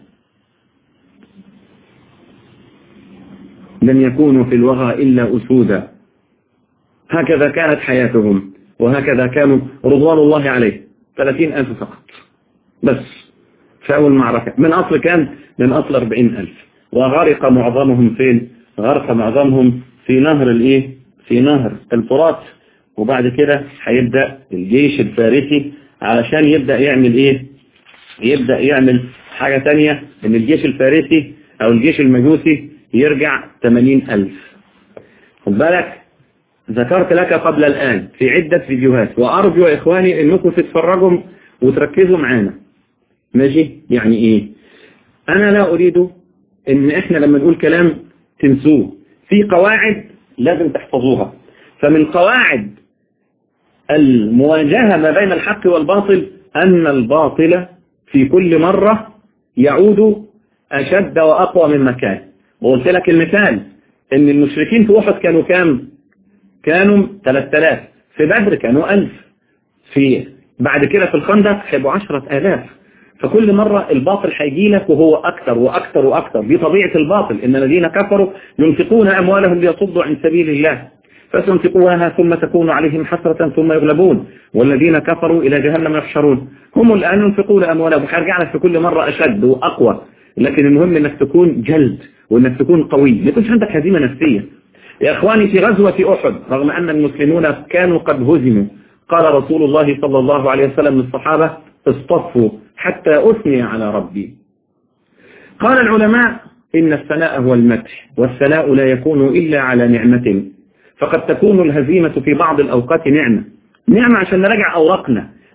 لن يكونوا في الوغى إلا أسودا هكذا كانت حياتهم وهكذا كانوا رضوان الله عليه 30 ألف فقط بس في أول معركة من أصل كان من أصل 40 ألف وغرق معظمهم فين غرق معظمهم في نهر الإيه في نهر الفرات وبعد كده هيبدأ الجيش الفارسي علشان يبدأ يعمل إيه يبدأ يعمل حاجة تانية إن الجيش الفارسي أو الجيش المجوسي يرجع 80 ألف خد بالك ذكرت لك قبل الآن في عدة فيديوهات وأرجو يا إخواني أنكم تتفرجوا وتركزوا معانا ماشي يعني إيه أنا لا أريد أن إحنا لما نقول كلام تنسوه في قواعد لازم تحفظوها فمن قواعد المواجهة ما بين الحق والباطل أن الباطل في كل مرة يعود أشد وأقوى من مكان وقلت لك المثال أن المشركين في أحد كانوا كام كانوا 3000 في بدر كانوا 1000 في بعد كده في الخندق هيبقوا 10000 فكل مرة الباطل هيجي لك وهو أكثر وأكثر وأكثر دي طبيعة الباطل إن الذين كفروا ينفقون أموالهم ليصدوا عن سبيل الله فسينفقوها ثم تكون عليهم حسرة ثم يغلبون والذين كفروا إلى جهنم يحشرون هم الآن ينفقون أموالهم وهرجع لك في كل مرة أشد وأقوى لكن المهم إنك تكون جلد وإنك تكون قوي ما يكونش عندك هزيمة نفسية يا إخواني في غزوة أحد رغم أن المسلمون كانوا قد هزموا قال رسول الله صلى الله عليه وسلم للصحابة اصطفوا حتى أثني على ربي قال العلماء إن الثناء هو المدح والثناء لا يكون إلا على نعمة فقد تكون الهزيمة في بعض الأوقات نعمة نعمة عشان نراجع أوراقنا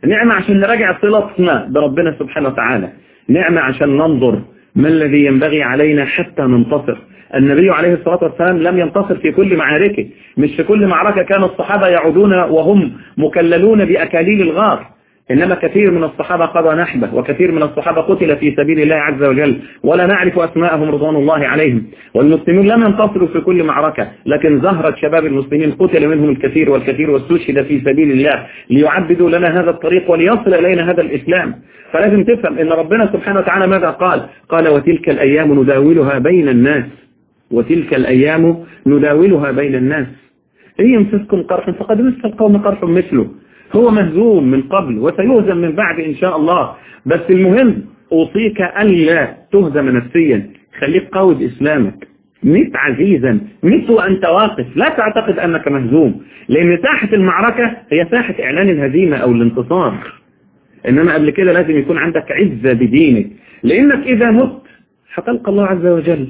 نعمة عشان نراجع صلتنا بربنا سبحانه وتعالى نعمة عشان ننظر ما الذي ينبغي علينا حتى ننتصر النبي عليه الصلاة والسلام لم ينتصر في كل معاركه مش في كل معركة كان الصحابة يعودون وهم مكللون بأكاليل الغار إنما كثير من الصحابة قضى نحبه وكثير من الصحابة قتل في سبيل الله عز وجل ولا نعرف أسماءهم رضوان الله عليهم والمسلمون لم ينتصروا في كل معركة لكن زهرة شباب المسلمين قتل منهم الكثير والكثير واستشهد في سبيل الله ليعبدوا لنا هذا الطريق وليصل إلينا هذا الإسلام فلازم تفهم إن ربنا سبحانه وتعالى ماذا قال قال وتلك الأيام نداولها بين الناس وتلك الأيام نداولها بين الناس إن يمسسكم قرح فقد مس القوم قرح مثله هو مهزوم من قبل وسيهزم من بعد إن شاء الله بس المهم أوصيك ألا تهزم نفسيا خليك قود إسلامك مت عزيزا مت وأنت واقف لا تعتقد أنك مهزوم لأن ساحة المعركة هي ساحة إعلان الهزيمة أو الانتصار إنما قبل كده لازم يكون عندك عزة بدينك لأنك إذا مت هتلقى الله عز وجل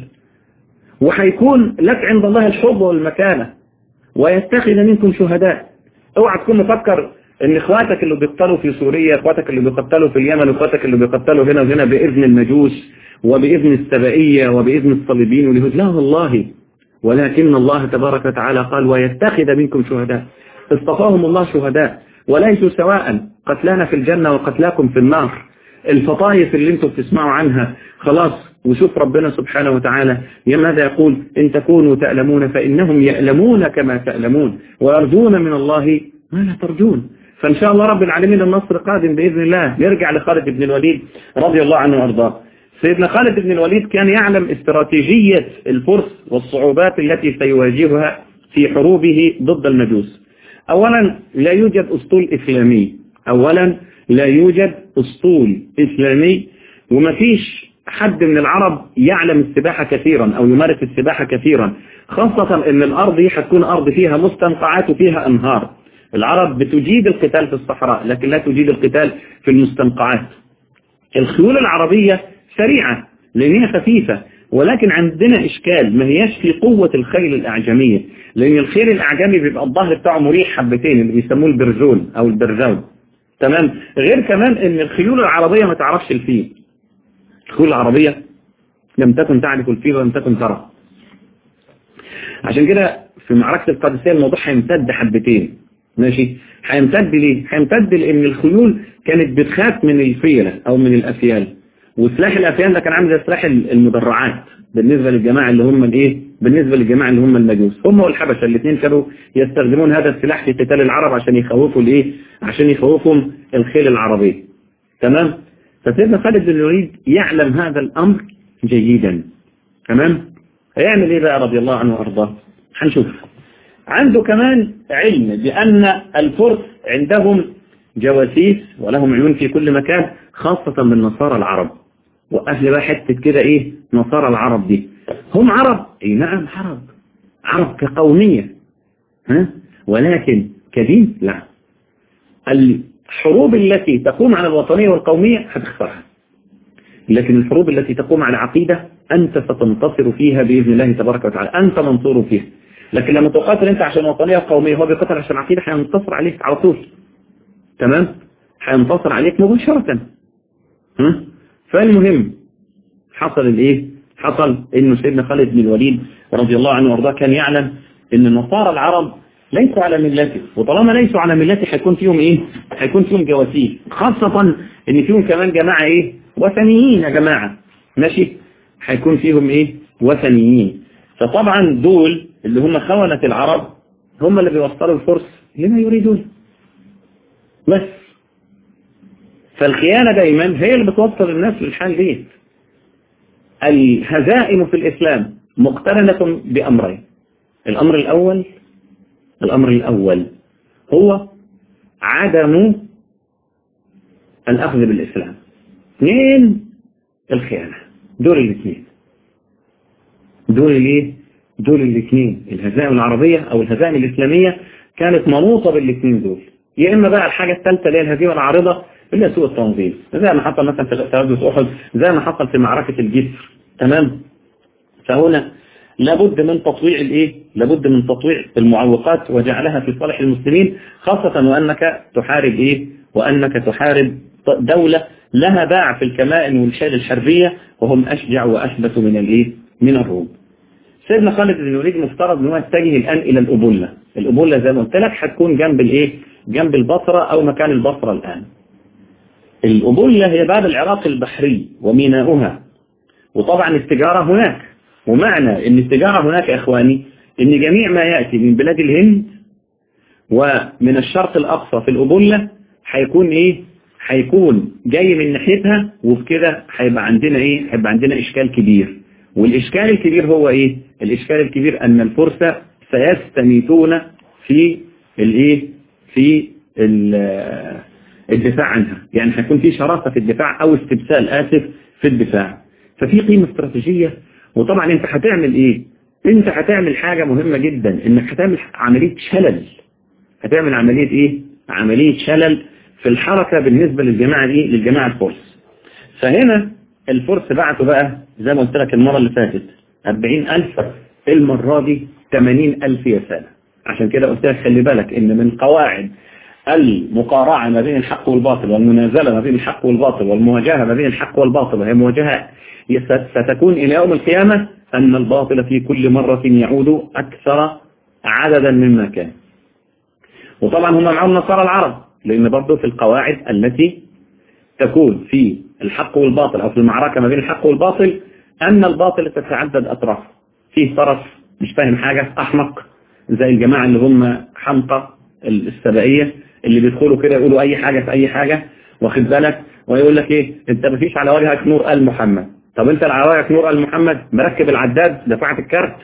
وهيكون لك عند الله الحب والمكانة ويتخذ منكم شهداء اوعى تكون مفكر ان اخواتك اللي بيقتلوا في سوريا اخواتك اللي بيقتلوا في اليمن اخواتك اللي بيقتلوا هنا وهنا باذن المجوس وباذن السبائية وباذن الصليبيين واليهود لا والله ولكن الله تبارك وتعالى قال ويتخذ منكم شهداء اصطفاهم الله شهداء وليسوا سواء قتلانا في الجنة وقتلاكم في النار الفطايف اللي انتم بتسمعوا عنها خلاص وشوف ربنا سبحانه وتعالى ماذا يقول إن تكونوا تألمون فإنهم يألمون كما تألمون ويرجون من الله ما لا ترجون فإن شاء الله رب العالمين النصر قادم بإذن الله يرجع لخالد بن الوليد رضي الله عنه وأرضاه سيدنا خالد بن الوليد كان يعلم استراتيجية الفرس والصعوبات التي سيواجهها في حروبه ضد المجوس أولا لا يوجد أسطول إسلامي أولا لا يوجد أسطول إسلامي وما فيش حد من العرب يعلم السباحة كثيرا أو يمارس السباحة كثيرا خاصة أن الأرض دي هتكون أرض فيها مستنقعات وفيها أنهار العرب بتجيد القتال في الصحراء لكن لا تجيد القتال في المستنقعات الخيول العربية سريعة لأنها خفيفة ولكن عندنا إشكال ما هياش في قوة الخيل الأعجمية لأن الخيل الأعجمي بيبقى الظهر بتاعه مريح حبتين اللي بيسموه البرزون أو البرزون تمام غير كمان ان الخيول العربية ما تعرفش الفيل الخيول العربية لم تكن تعرف الفيل ولم تكن ترى عشان كده في معركة القادسية الموضوع هيمتد حبتين ماشي هيمتد ليه هيمتد لان الخيول كانت بتخاف من الفيلة او من الافيال وسلاح الافيال ده كان عامل زي سلاح المدرعات بالنسبة للجماعة اللي هم الايه بالنسبة للجماعة اللي هم المجوس هم والحبشة الاثنين كانوا يستخدمون هذا السلاح في قتال العرب عشان يخوفوا الايه عشان يخوفهم الخيل العربية تمام فسيدنا خالد بن الوليد يعلم هذا الامر جيدا تمام هيعمل ايه بقى رضي الله عنه وارضاه هنشوف عنده كمان علم بأن الفرس عندهم جواسيس ولهم عيون في كل مكان خاصة من نصارى العرب وأهل بقى حتة كده إيه نصارى العرب دي هم عرب اي نعم عرب عرب كقومية ها ولكن كدين لا الحروب التي تقوم على الوطنية والقومية هتخسرها لكن الحروب التي تقوم على عقيدة أنت ستنتصر فيها بإذن الله تبارك وتعالى أنت منصور فيها لكن لما تقاتل أنت عشان وطنية وقومية هو بيقاتل عشان عقيدة هينتصر عليك على طول تمام هينتصر عليك مباشرة ها فالمهم حصل الايه حصل انه سيدنا خالد بن الوليد رضي الله عنه وارضاه كان يعلم ان النصارى العرب ليسوا على ملته وطالما ليسوا على ملته هيكون فيهم ايه هيكون فيهم جواسيس خاصة ان فيهم كمان جماعة ايه وثنيين يا جماعة ماشي هيكون فيهم ايه وثنيين فطبعا دول اللي هم خونة العرب هم اللي بيوصلوا الفرس لما يريدون بس فالخيانة دايما هي اللي بتوصل الناس للحال دي الهزائم في الإسلام مقترنة بأمرين الأمر الأول الأمر الأول هو عدم الأخذ بالإسلام اثنين الخيانة دول الاثنين دول الايه دول الاثنين الهزائم العربية أو الهزائم الإسلامية كانت منوطة بالاثنين دول يا إما بقى الحاجة الثالثة اللي هي الهزيمة العارضة اللي هي سوء التنظيم زي ما حصل مثلا في تهدد أحد زي ما حصل في معركة الجسر تمام فهنا لابد من تطويع الايه لابد من تطويع المعوقات وجعلها في صالح المسلمين خاصة وانك تحارب ايه وأنك تحارب دولة لها باع في الكمائن والشيل الحربية وهم أشجع وأثبت من الإيه؟ من الروم سيدنا خالد بن الوليد مفترض ان هو يتجه الآن إلى الأبولة الأبولة زي ما قلت لك هتكون جنب الإيه؟ جنب البصرة أو مكان البصرة الآن الأبولة هي باب العراق البحري وميناؤها وطبعا التجارة هناك ومعنى ان التجارة هناك يا اخواني ان جميع ما يأتي من بلاد الهند ومن الشرق الاقصى في الابولة هيكون ايه هيكون جاي من ناحيتها وبكده هيبقى عندنا ايه هيبقى عندنا اشكال كبير والاشكال الكبير هو ايه الاشكال الكبير ان الفرس سيستميتون في الايه في الدفاع عنها يعني هيكون في شراسة في الدفاع او استبسال اسف في الدفاع ففي قيمة استراتيجية وطبعا انت هتعمل ايه انت هتعمل حاجة مهمة جدا انك هتعمل عملية شلل هتعمل عملية ايه عملية شلل في الحركة بالنسبة للجماعة ايه للجماعة الفرس فهنا الفرس بعتوا بقى زي ما قلت لك المرة اللي فاتت 40000 المرة دي 80000 يا سنة عشان كده قلت لك خلي بالك ان من قواعد المقارعة ما بين الحق والباطل والمنازلة ما بين الحق والباطل والمواجهة ما بين الحق والباطل وهي مواجهة ستكون إلى يوم القيامة أن الباطل في كل مرة يعود أكثر عددا مما كان وطبعا هم معهم نصارى العرب لأن برضه في القواعد التي تكون في الحق والباطل أو في المعركة ما بين الحق والباطل أن الباطل تتعدد أطراف فيه طرف مش فاهم حاجة أحمق زي الجماعة اللي هم حمقى السبائية اللي بيدخلوا كده يقولوا أي حاجة في أي حاجة واخد بالك ويقول لك إيه أنت مفيش على وجهك نور آل محمد طب أنت على وجهك نور آل محمد مركب العداد دفعت الكارت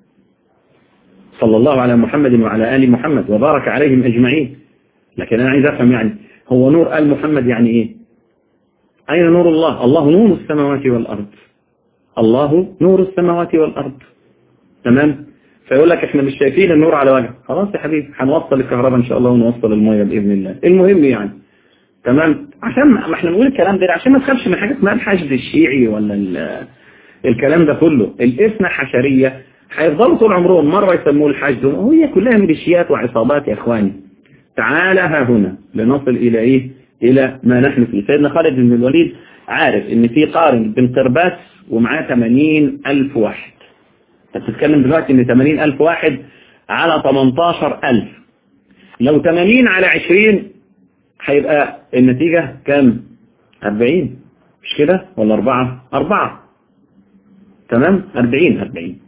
صلى الله على محمد وعلى آل محمد وبارك عليهم أجمعين لكن أنا عايز أفهم يعني هو نور آل محمد يعني إيه أين نور الله الله نور السماوات والأرض الله نور السماوات والأرض تمام فيقول لك احنا مش شايفين النور على وجه خلاص يا حبيبي هنوصل الكهرباء ان شاء الله ونوصل الميه باذن الله المهم يعني تمام عشان ما احنا بنقول الكلام ده عشان ما تخافش من حاجه اسمها الحشد الشيعي ولا الكلام ده كله الاثنى حشريه هيفضلوا طول عمرهم مره يسموه الحشد وهي كلها ميليشيات وعصابات يا اخواني تعالى ها هنا لنصل الى ايه الى ما نحن فيه سيدنا خالد بن الوليد عارف ان في قارن بن قرباس ومعاه 80 الف واحد انت بتتكلم دلوقتي ان 80 الف واحد على 18 الف لو 80 على 20 هيبقى النتيجة كام 40 مش كده ولا 4 4 تمام 40 40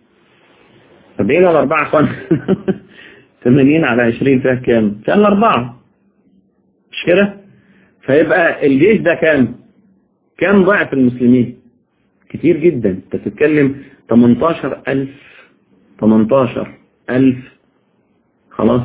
40 ولا 4 اخوان 80 على 20 فيها كام فيها 4 مش كده فيبقى الجيش ده كام كام ضعف المسلمين كتير جدا انت بتتكلم 18000 18000 خلاص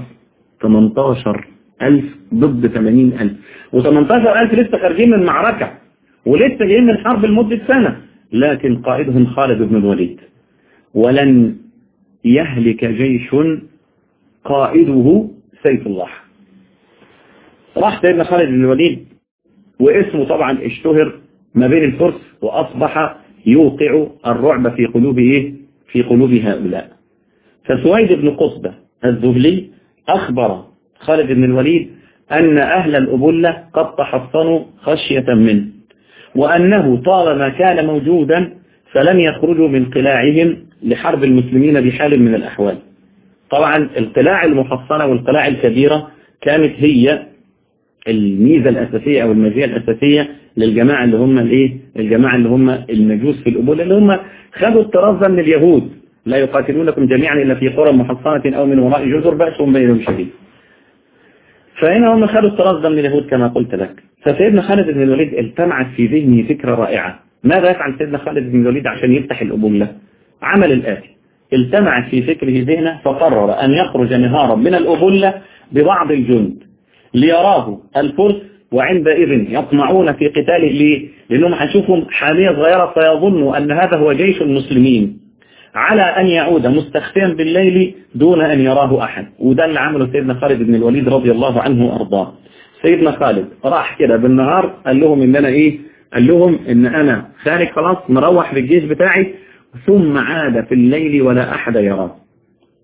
18000 ضد 80000 و18000 لسه خارجين من معركة ولسه جايين من حرب لمدة سنة لكن قائدهم خالد بن الوليد ولن يهلك جيش قائده سيف الله راح سيدنا خالد بن الوليد واسمه طبعا اشتهر ما بين الفرس وأصبح يوقع الرعب في قلوب إيه؟ في قلوب هؤلاء فسويد بن قصبة الذهلي أخبر خالد بن الوليد أن أهل الأبلة قد تحصنوا خشية منه وأنه طالما كان موجودا فلم يخرجوا من قلاعهم لحرب المسلمين بحال من الأحوال طبعا القلاع المحصنة والقلاع الكبيرة كانت هي الميزة الأساسية أو المزية الأساسية للجماعة اللي هم الايه الجماعة اللي هم المجوس في الأبولة اللي هم خدوا الطراز من اليهود لا يقاتلونكم جميعا إلا في قرى محصنة أو من وراء جزر بأسهم بينهم شديد فهنا هم خدوا الطراز ده من اليهود كما قلت لك فسيدنا خالد بن الوليد التمعت في ذهنه فكرة رائعة ماذا يفعل سيدنا خالد بن الوليد عشان يفتح الأبولة عمل الآتي التمعت في فكره ذهنه فقرر أن يخرج نهارا من الأبولة ببعض الجند ليراه الفرس وعندئذ يطمعون في قتاله ليه؟ لأنهم هنشوفهم حامية صغيرة فيظنوا أن هذا هو جيش المسلمين على أن يعود مستخفيا بالليل دون أن يراه أحد وده اللي عمله سيدنا خالد بن الوليد رضي الله عنه وأرضاه سيدنا خالد راح كده بالنهار قال لهم إن أنا إيه قال لهم إن أنا خارج خلاص مروح بالجيش بتاعي ثم عاد في الليل ولا أحد يراه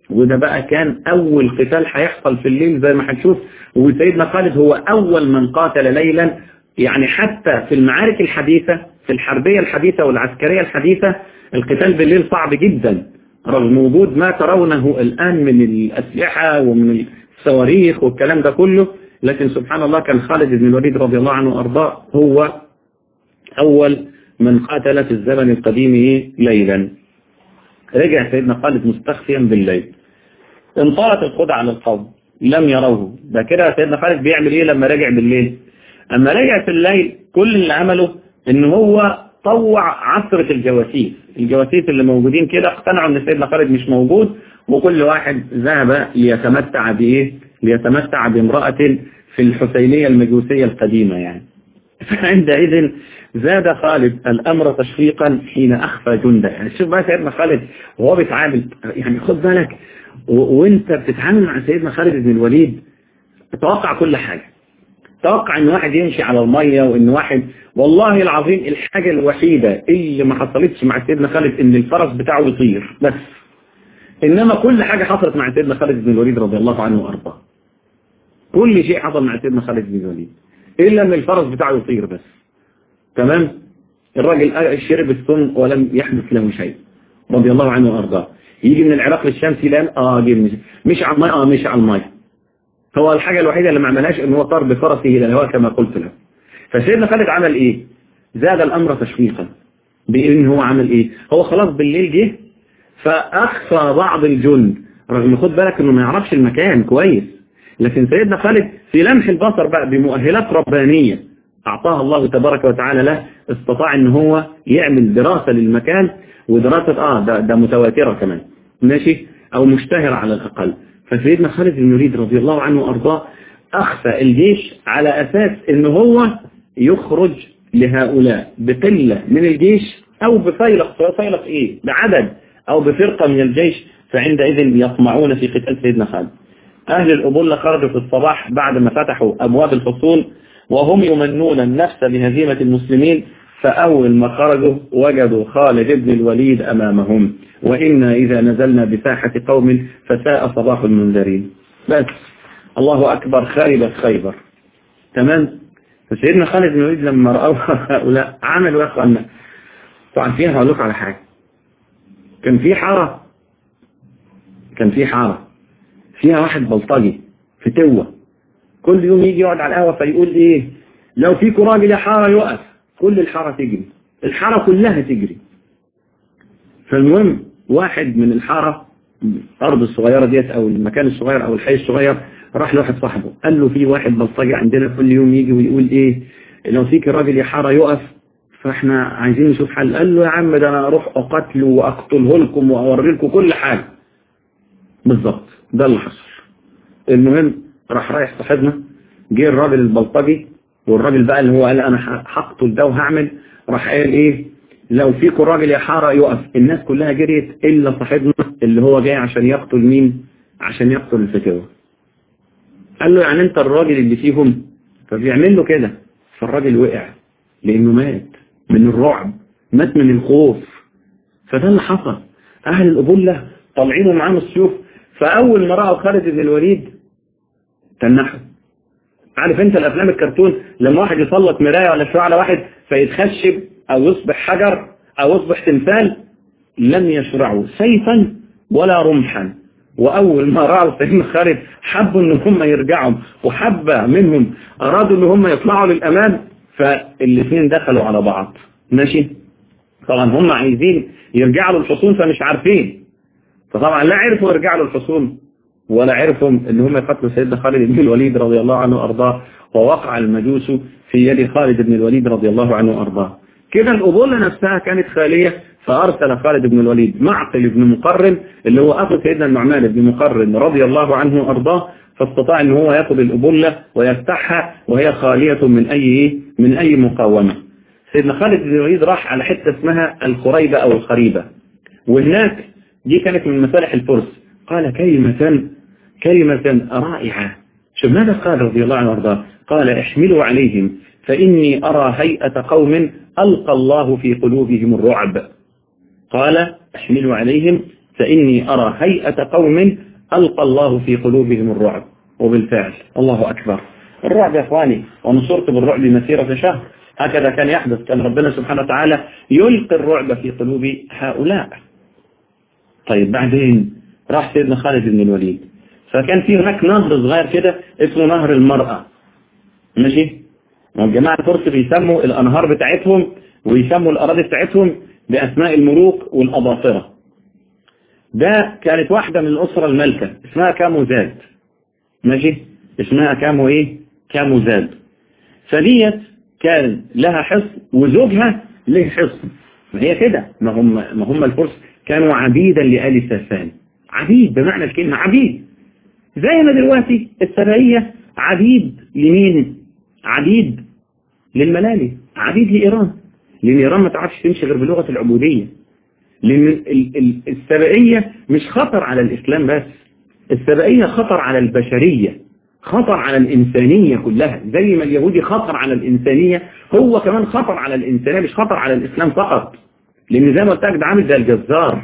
وده بقى كان أول قتال هيحصل في الليل زي ما هنشوف وسيدنا خالد هو أول من قاتل ليلا يعني حتى في المعارك الحديثة في الحربية الحديثة والعسكرية الحديثة القتال بالليل صعب جدا رغم وجود ما ترونه الآن من الأسلحة ومن الصواريخ والكلام ده كله لكن سبحان الله كان خالد بن الوليد رضي الله عنه وأرضاه هو أول من قاتل في الزمن القديم ليلا رجع سيدنا خالد مستخفيا بالليل انطلت الخدعة على القوم لم يروه ده كده سيدنا خالد بيعمل ايه لما رجع بالليل اما رجع في الليل كل اللي عمله ان هو طوع عصرة الجواسيس الجواسيس اللي موجودين كده اقتنعوا ان سيدنا خالد مش موجود وكل واحد ذهب ليتمتع بايه ليتمتع بامرأة في الحسينية المجوسية القديمة يعني فعندئذ زاد خالد الأمر تشويقا حين أخفى جنده يعني شوف بقى سيدنا خالد وهو بيتعامل يعني خد بالك وانت بتتعامل مع سيدنا خالد بن الوليد توقع كل حاجة توقع ان واحد يمشي على المية وان واحد والله العظيم الحاجة الوحيدة اللي ما حصلتش مع سيدنا خالد ان الفرس بتاعه يطير بس انما كل حاجة حصلت مع سيدنا خالد بن الوليد رضي الله عنه وارضاه كل شيء حصل مع سيدنا خالد بن الوليد الا ان الفرس بتاعه يطير بس تمام الراجل شرب السم ولم يحدث له شيء رضي الله عنه وارضاه يجي من العراق للشام فلان اه جه مش, مش على الماء اه مش على الماء هو الحاجة الوحيدة اللي ما عملهاش ان هو طار بفرسه الى الهواء كما قلت له فسيدنا خالد عمل ايه زاد الامر تشويقا بان هو عمل ايه هو خلاص بالليل جه فاخفى بعض الجند رغم خد بالك انه ما يعرفش المكان كويس لكن سيدنا خالد في لمح البصر بقى بمؤهلات ربانية اعطاها الله تبارك وتعالى له استطاع ان هو يعمل دراسة للمكان ودراسة اه ده, ده متواترة كمان ماشي او مشتهرة على الاقل فسيدنا خالد بن الوليد رضي الله عنه وارضاه اخفى الجيش على اساس ان هو يخرج لهؤلاء بقلة من الجيش او بفيلق فيلق ايه بعدد او بفرقة من الجيش فعندئذ يطمعون في قتال سيدنا خالد اهل الابولة خرجوا في الصباح بعد ما فتحوا ابواب الحصون وهم يمنون النفس بهزيمة المسلمين فأول ما خرجوا وجدوا خالد بن الوليد أمامهم وإنا إذا نزلنا بساحة قوم فساء صباح المنذرين بس الله أكبر خيبة خيبر تمام فسيدنا خالد بن الوليد لما رأوا هؤلاء عملوا يا أخوانا طبعا فيها هقول لكم على حاجة كان في حارة كان في حارة فيها واحد بلطجي في توة كل يوم يجي يقعد على القهوة فيقول ايه لو فيكم راجل يا حارة يقف كل الحارة تجري الحارة كلها تجري فالمهم واحد من الحارة الأرض الصغيرة ديت أو المكان الصغير أو الحي الصغير راح لواحد صاحبه قال له في واحد بلطجي عندنا كل يوم يجي ويقول إيه لو فيك الراجل يا حارة يقف فاحنا عايزين نشوف حل قال له يا عم ده أنا أروح أقتله وأقتله لكم وأوري لكم كل حاجة بالظبط ده اللي حصل المهم راح رايح صاحبنا جه الراجل البلطجي والراجل بقى اللي هو قال انا هقتل ده وهعمل راح قال ايه لو فيكم راجل يا حارة يقف الناس كلها جريت الا صاحبنا اللي هو جاي عشان يقتل مين عشان يقتل الفتوى قال له يعني انت الراجل اللي فيهم فبيعمل له كده فالراجل وقع لانه مات من الرعب مات من الخوف فده اللي حصل اهل القبولة طالعين معاهم السيوف فاول ما راوا خالد بن الوليد تنحوا عارف انت الافلام الكرتون لما واحد يسلط مراية ولا شوية على واحد فيتخشب او يصبح حجر او يصبح تمثال لم يشرعوا سيفا ولا رمحا واول ما رأوا سيدنا خالد حبوا ان هم يرجعوا وحبة منهم ارادوا ان هم يطلعوا للامام فالاثنين دخلوا على بعض ماشي طبعا هم عايزين يرجعوا للحصون فمش عارفين فطبعا لا عرفوا يرجعوا للحصون ولا عرفوا ان هم يقتلوا سيدنا خالد بن الوليد رضي الله عنه وارضاه ووقع المجوس في يد خالد بن الوليد رضي الله عنه وارضاه كده الأبولة نفسها كانت خالية فأرسل خالد بن الوليد معقل بن مقرن اللي هو أخو سيدنا النعمان بن مقرن رضي الله عنه وأرضاه فاستطاع ان هو ياخذ الأبولة ويفتحها وهي خالية من أي من أي مقاومة سيدنا خالد بن الوليد راح على حتة اسمها الخريبة أو الخريبة وهناك دي كانت من مسالح الفرس قال كلمة كلمة رائعة شوف ماذا قال رضي الله عنه وارضاه قال احملوا عليهم فإني أرى هيئة قوم ألقى الله في قلوبهم الرعب قال احملوا عليهم فإني أرى هيئة قوم ألقى الله في قلوبهم الرعب وبالفعل الله أكبر الرعب يا إخواني ونصرت بالرعب مسيرة شهر هكذا كان يحدث كان ربنا سبحانه وتعالى يلقي الرعب في قلوب هؤلاء طيب بعدين راح سيدنا خالد بن الوليد فكان في هناك نهر صغير كده اسمه نهر المرأة ماشي والجماعة الفرس بيسموا الأنهار بتاعتهم ويسموا الأراضي بتاعتهم بأسماء الملوك والأباطرة ده كانت واحدة من الأسرة الملكة اسمها كاموزاد ماشي اسمها كامو ايه كاموزاد فديت كان لها حصن وزوجها له حصن ما هي كده ما هم ما هم الفرس كانوا عبيدا لآل ساسان عبيد بمعنى الكلمة عبيد زي ما دلوقتي السبعية عبيد لمين عبيد للملالي عبيد لإيران لأن إيران ما تعرفش تمشي غير بلغة العبودية لأن السبعية مش خطر على الإسلام بس السبعية خطر على البشرية خطر على الإنسانية كلها زي ما اليهودي خطر على الإنسانية هو كمان خطر على الإنسانية مش خطر على الإسلام فقط لأن زي ما قلت لك ده عامل زي الجزار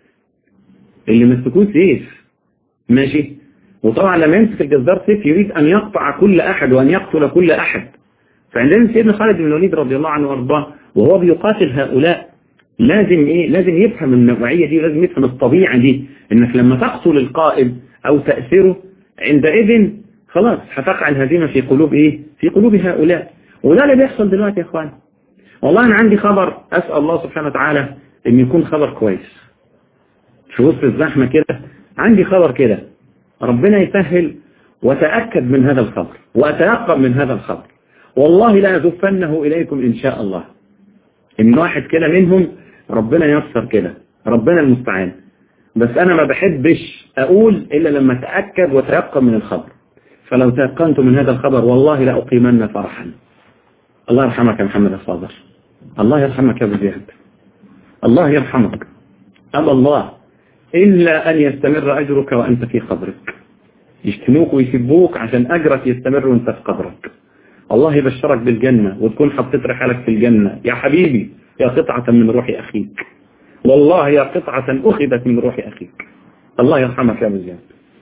اللي مسكوه سيف ماشي وطبعا لما يمسك الجزار سيف يريد أن يقطع كل أحد وأن يقتل كل أحد فعندنا سيدنا خالد بن الوليد رضي الله عنه وارضاه وهو بيقاتل هؤلاء لازم ايه لازم يفهم النوعية دي ولازم يفهم الطبيعة دي انك لما تقتل القائد او تأثره عندئذ خلاص هتقع الهزيمة في قلوب ايه في قلوب هؤلاء وده اللي بيحصل دلوقتي يا اخوان والله انا عندي خبر اسأل الله سبحانه وتعالى ان يكون خبر كويس في وسط الزحمة كده عندي خبر كده ربنا يسهل وتأكد من هذا الخبر وأتيقن من هذا الخبر والله لا أزفنه إليكم إن شاء الله إن واحد كده منهم ربنا يسر كده ربنا المستعان بس أنا ما بحبش أقول إلا لما أتأكد وتيقن من الخبر فلو تيقنت من هذا الخبر والله لا أقيمن فرحا الله يرحمك يا محمد الصادر الله يرحمك يا أبو زياد الله يرحمك أبى الله إلا أن يستمر أجرك وأنت في قبرك يشتموك ويسبوك عشان أجرك يستمر وأنت في قبرك الله يبشرك بالجنة وتكون حطيت رحالك في الجنة يا حبيبي يا قطعة من روح أخيك والله يا قطعة أخذت من روح أخيك الله يرحمك يا مزيان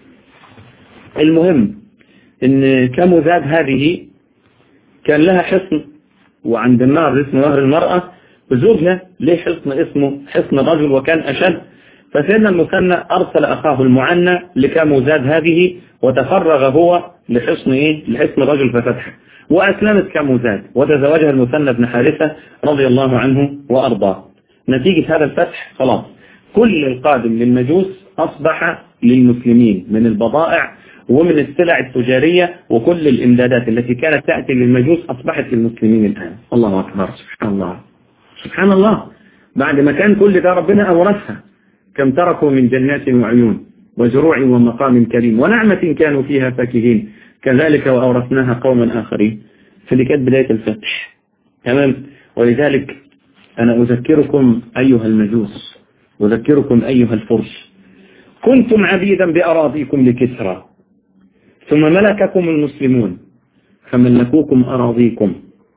المهم ان كمذاب هذه كان لها حصن وعند النار اسمه نهر المرأة وزوجها له حصن اسمه حصن رجل وكان أشد فسيدنا المثنى أرسل أخاه المعنى لكاموزاد هذه وتفرغ هو لحصن إيه؟ لحصن رجل ففتحه وأسلمت كاموزاد وتزوجها المثنى بن حارثة رضي الله عنه وأرضاه نتيجة هذا الفتح خلاص كل القادم للمجوس أصبح للمسلمين من البضائع ومن السلع التجارية وكل الإمدادات التي كانت تأتي للمجوس أصبحت للمسلمين الآن الله أكبر سبحان الله سبحان الله بعد ما كان كل ده ربنا أورثها كم تركوا من جنات وعيون وزروع ومقام كريم ونعمة كانوا فيها فاكهين كذلك وأورثناها قوما آخرين فدي كانت بداية الفتح تمام ولذلك أنا أذكركم أيها المجوس أذكركم أيها الفرس كنتم عبيدا بأراضيكم لكسرى ثم ملككم المسلمون فملكوكم أراضيكم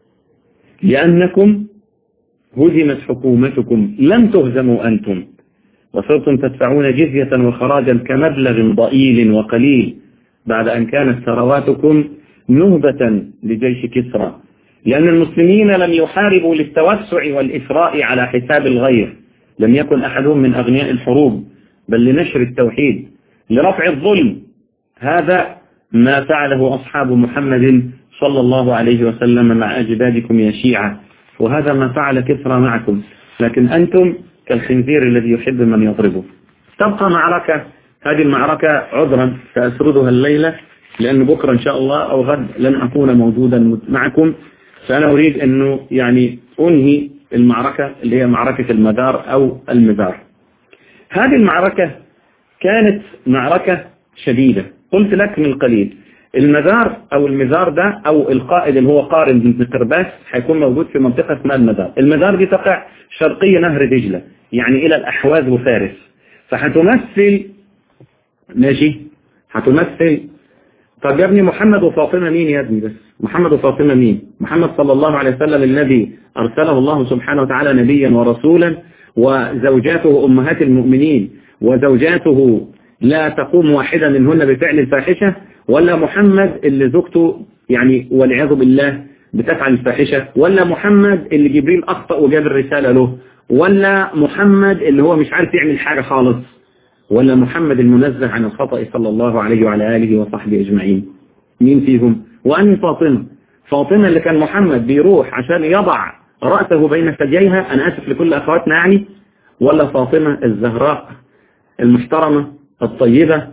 لأنكم هزمت حكومتكم لم تهزموا أنتم وصرتم تدفعون جزية وخراجا كمبلغ ضئيل وقليل بعد أن كانت ثرواتكم نهبة لجيش كسرى لأن المسلمين لم يحاربوا للتوسع والإثراء على حساب الغير لم يكن أحدهم من أغنياء الحروب بل لنشر التوحيد لرفع الظلم هذا ما فعله أصحاب محمد صلى الله عليه وسلم مع أجدادكم يا شيعة وهذا ما فعل كسرى معكم لكن أنتم كالخنزير الذي يحب من يضربه تبقى معركة هذه المعركة عذرا سأسردها الليلة لأن بكرة إن شاء الله أو غد لن أكون موجودا معكم فأنا أريد أنه يعني أنهي المعركة اللي هي معركة المدار أو المدار هذه المعركة كانت معركة شديدة قلت لك من قليل المدار أو المزار ده أو القائد اللي هو قارن بن قرباس هيكون موجود في منطقة اسمها المدار المدار دي تقع شرقي نهر دجلة يعني إلى الأحواز وفارس فهتمثل ماشي هتمثل طب يا ابني محمد وفاطمة مين يا ابني بس محمد وفاطمة مين محمد صلى الله عليه وسلم الذي أرسله الله سبحانه وتعالى نبيا ورسولا وزوجاته أمهات المؤمنين وزوجاته لا تقوم واحدة منهن بفعل الفاحشة ولا محمد اللي زوجته يعني والعياذ بالله بتفعل الفاحشة ولا محمد اللي جبريل أخطأ وجاب الرسالة له ولا محمد اللي هو مش عارف يعمل حاجة خالص ولا محمد المنزه عن الخطأ صلى الله عليه وعلى آله وصحبه أجمعين مين فيهم وأني فاطمة فاطمة اللي كان محمد بيروح عشان يضع رأسه بين ثدييها أنا آسف لكل أخواتنا يعني ولا فاطمة الزهراء المحترمة الطيبة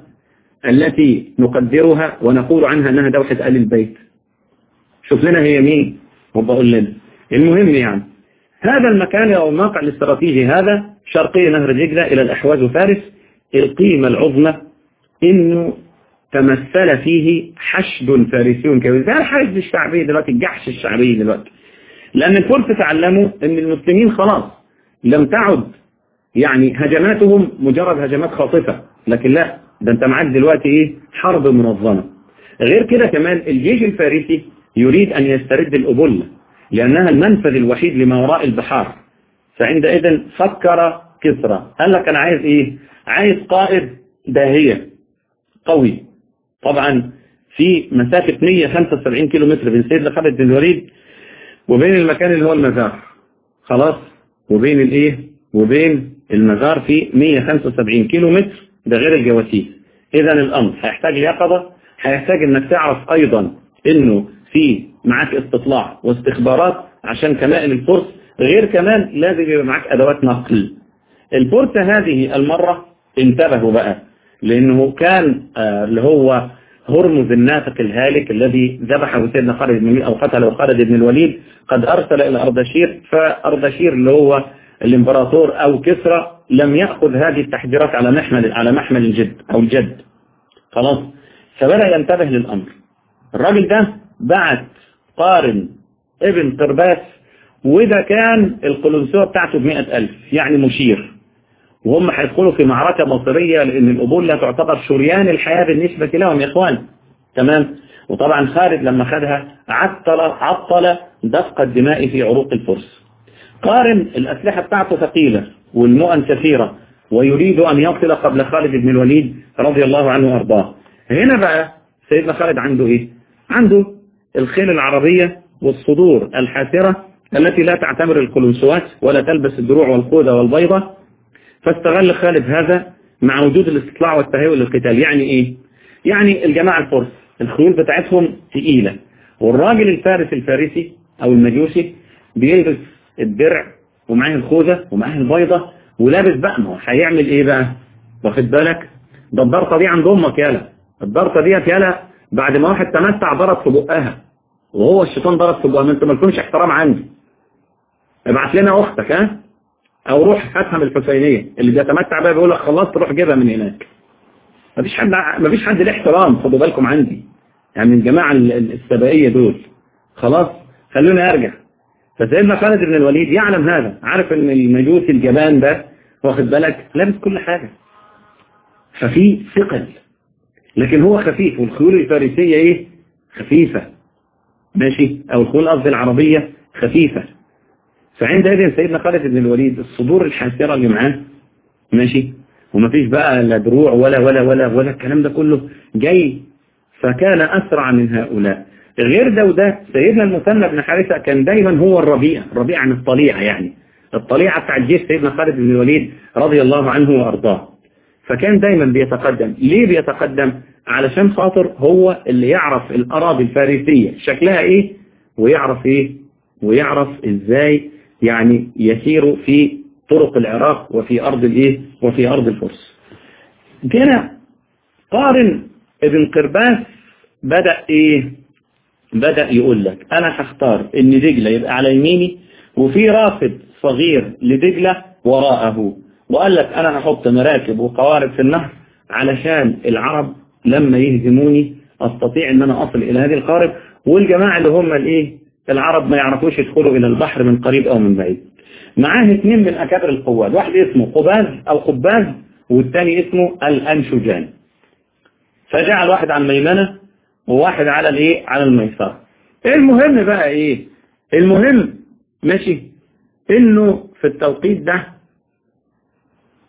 التي نقدرها ونقول عنها أنها دوحة آل البيت شوف لنا هي مين وبقول لنا المهم يعني هذا المكان أو الموقع الاستراتيجي هذا شرقي نهر دجلة إلى الأحواز وفارس القيمة العظمى إنه تمثل فيه حشد فارسيون كبير زي الحشد الشعبي دلوقتي الجحش الشعبي دلوقتي لأن الفرس تعلموا أن المسلمين خلاص لم تعد يعني هجماتهم مجرد هجمات خاطفة لكن لا ده انت معاك دلوقتي ايه حرب منظمة غير كده كمان الجيش الفارسي يريد أن يسترد الأبلة لأنها المنفذ الوحيد لما وراء البحار فعندئذ فكر كسرى قال لك أنا عايز إيه عايز قائد داهية قوي طبعا في مسافة 175 كيلو متر بين سيدنا خالد بن الوليد وبين المكان اللي هو المزار خلاص وبين الايه وبين المزار في 175 كيلو متر ده غير الجواسيس اذا الامر هيحتاج يقظة هيحتاج انك تعرف ايضا انه في معاك استطلاع واستخبارات عشان كمائن الفرس غير كمان لازم يبقى معاك ادوات نقل الفرس هذه المرة انتبهوا بقى لانه كان آه اللي هو هرمز النافق الهالك الذي ذبحه سيدنا خالد بن او قتله خالد بن الوليد قد ارسل الى اردشير فاردشير اللي هو الامبراطور او كسرى لم يأخذ هذه التحذيرات على محمل على محمل الجد او الجد خلاص فبدأ ينتبه للامر الراجل ده بعت قارن ابن قرباس وده كان القلنسوة بتاعته بمئة ألف يعني مشير وهم هيدخلوا في معركة مصرية لأن الأبولة تعتبر شريان الحياة بالنسبة لهم يا إخوان تمام وطبعا خالد لما خدها عطل عطل دفق الدماء في عروق الفرس قارن الأسلحة بتاعته ثقيلة والمؤن كثيرة ويريد أن يصل قبل خالد بن الوليد رضي الله عنه وأرضاه هنا بقى سيدنا خالد عنده إيه عنده الخيل العربية والصدور الحاسرة التي لا تعتبر القلنسوات ولا تلبس الدروع والخوذة والبيضة فاستغل خالد هذا مع وجود الاستطلاع والتهيؤ للقتال يعني ايه يعني الجماعة الفرس الخيول بتاعتهم تقيلة والراجل الفارس الفارسي او المجوسي بيلبس الدرع ومعاه الخوذة ومعاه البيضة ولابس بقى ما هو هيعمل ايه بقى واخد بالك ده الضرطة دي عند امك يالا الضرطة ديت يالا بعد ما واحد تمتع ضرب في بقها وهو الشيطان ضرب في بقها ما انت مالكمش احترام عندي ابعت لنا اختك ها او روح هاتها من الحسينية اللي بيتمتع بقى بيقول لك خلصت روح جيبها من هناك مفيش حد مفيش حد له احترام خدوا بالكم عندي يعني من الجماعة السبائية دول خلاص خلونا ارجع فسيدنا خالد بن الوليد يعلم هذا عارف ان المجوسي الجبان ده واخد بالك لابس كل حاجة ففي ثقل لكن هو خفيف والخيول الفارسية ايه خفيفة ماشي او الخيول قصدي العربية خفيفة فعندئذ سيدنا خالد بن الوليد الصدور الحاسرة اللي معاه ماشي ومفيش بقى لا دروع ولا ولا ولا ولا الكلام ده كله جاي فكان أسرع من هؤلاء غير ده وده سيدنا المثنى بن حارثة كان دايما هو الربيع الربيع عن الطليعة يعني الطليعة بتاع الجيش سيدنا خالد بن الوليد رضي الله عنه وأرضاه فكان دايما بيتقدم ليه بيتقدم علشان خاطر هو اللي يعرف الأراضي الفارسية شكلها ايه ويعرف ايه ويعرف ازاي يعني يسير في طرق العراق وفي أرض الإيه وفي أرض الفرس هنا قارن ابن قرباس بدأ إيه بدأ يقول لك أنا هختار إن دجلة يبقى على يميني وفي رافد صغير لدجلة وراءه وقال لك أنا هحط مراكب وقوارب في النهر علشان العرب لما يهزموني أستطيع إن أنا أصل إلى هذه القارب والجماعة اللي هم الإيه العرب ما يعرفوش يدخلوا إلى البحر من قريب أو من بعيد معاه اثنين من أكابر القوات واحد اسمه قباز أو قباز والثاني اسمه الأنشجان فجعل واحد على الميمنة وواحد على الايه على الميسرة المهم بقى ايه المهم ماشي انه في التوقيت ده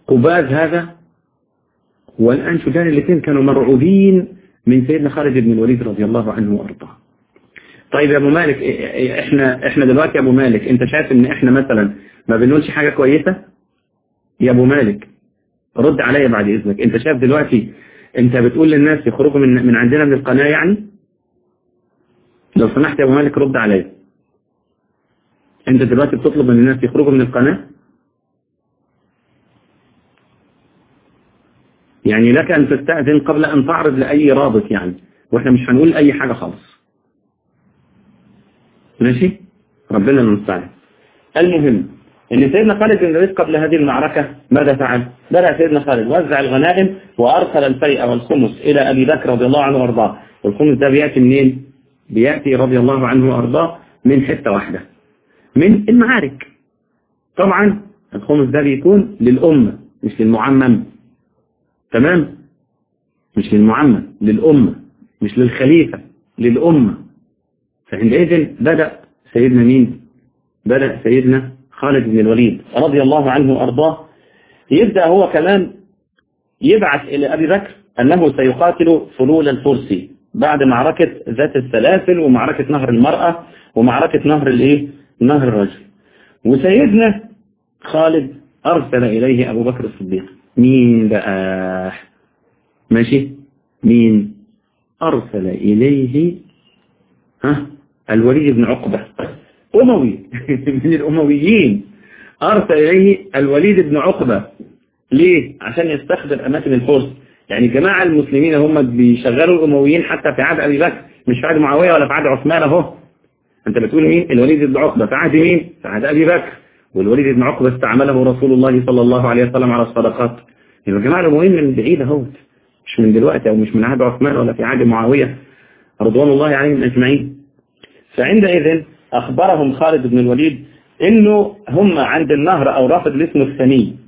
قباز هذا والأنشجان الاثنين كانوا مرعوبين من سيدنا خالد بن الوليد رضي الله عنه وأرضاه طيب يا أبو مالك إحنا, إحنا دلوقتي يا أبو مالك أنت شايف إن إحنا مثلا ما بنقولش حاجة كويسة يا أبو مالك رد عليا بعد إذنك أنت شايف دلوقتي أنت بتقول للناس يخرجوا من, من عندنا من القناة يعني لو سمحت يا أبو مالك رد عليا أنت دلوقتي بتطلب من الناس يخرجوا من القناة يعني لك أن تستأذن قبل أن تعرض لأي رابط يعني وإحنا مش هنقول أي حاجة خالص ماشي ربنا المستعان المهم ان سيدنا خالد بن الوليد قبل هذه المعركة ماذا فعل بدأ سيدنا خالد وزع الغنائم وأرسل الفيء والخمس إلى أبي بكر رضي الله عنه وارضاه والخمس ده بيأتي منين بيأتي رضي الله عنه وارضاه من حتة واحدة من المعارك طبعا الخمس ده بيكون للأمة مش للمعمم تمام مش للمعمم للأمة مش للخليفة للأمة فعندئذ بدأ سيدنا مين بدأ سيدنا خالد بن الوليد رضي الله عنه وأرضاه يبدأ هو كمان يبعث إلى أبي بكر أنه سيقاتل فلول الفرسي بعد معركة ذات السلاسل ومعركة نهر المرأة ومعركة نهر الإيه نهر الرجل وسيدنا خالد أرسل إليه أبو بكر الصديق مين بقى ماشي مين أرسل إليه ها الوليد بن عقبة أموي من الأمويين أرسل إليه الوليد بن عقبة ليه؟ عشان يستخدم أماكن الفرس يعني جماعة المسلمين هم بيشغلوا الأمويين حتى في عهد أبي بكر مش في عهد معاوية ولا في عهد عثمان أهو أنت بتقول مين؟ الوليد بن عقبة في عهد مين؟ في عهد أبي بكر والوليد بن عقبة استعمله رسول الله صلى الله عليه وسلم على الصدقات يبقى جماعة الأمويين من بعيد أهو مش من دلوقتي أو مش من عهد عثمان ولا في عهد معاوية رضوان الله عليهم أجمعين فعندئذ أخبرهم خالد بن الوليد إنه هم عند النهر أو رافد الاسم الثاني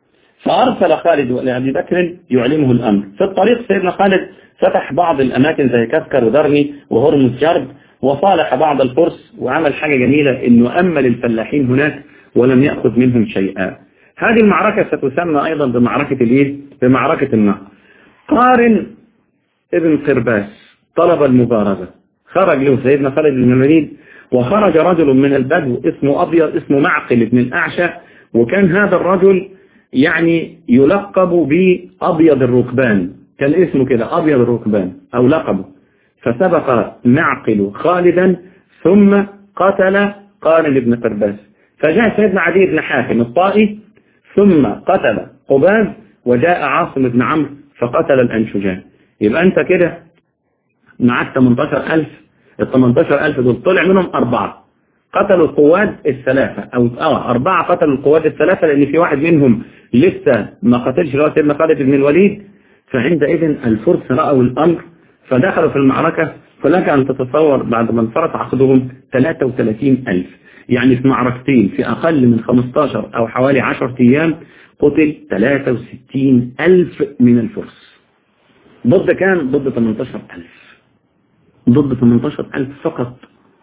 فأرسل خالد لأبي بكر يعلمه الأمر في الطريق سيدنا خالد فتح بعض الأماكن زي كسكر ودرني وهرمز جرب وصالح بعض الفرس وعمل حاجة جميلة إنه أمل الفلاحين هناك ولم يأخذ منهم شيئا هذه المعركة ستسمى أيضا بمعركة الإيه؟ بمعركة النهر قارن ابن قرباس طلب المبارزة خرج له سيدنا خالد بن الوليد وخرج رجل من البدو اسمه أبيض اسمه معقل بن الأعشى وكان هذا الرجل يعني يلقب بأبيض الركبان كان اسمه كده أبيض الركبان أو لقبه فسبق معقل خالدا ثم قتل قارن بن قرباس فجاء سيدنا عدي بن حاتم الطائي ثم قتل قباز وجاء عاصم بن عمرو فقتل الأنشجان يبقى أنت كده معاك 18000 ال 18000 دول طلع منهم أربعة قتلوا القواد الثلاثة أو آه أربعة قتلوا القواد الثلاثة لأن في واحد منهم لسه ما قتلش اللي هو سيدنا خالد بن الوليد فعندئذ الفرس رأوا الأمر فدخلوا في المعركة فلك أن تتصور بعد ما انفرط عقدهم 33000 يعني في معركتين في أقل من 15 أو حوالي 10 أيام قتل 63000 من الفرس ضد كان ضد 18000 ضد 18000 فقط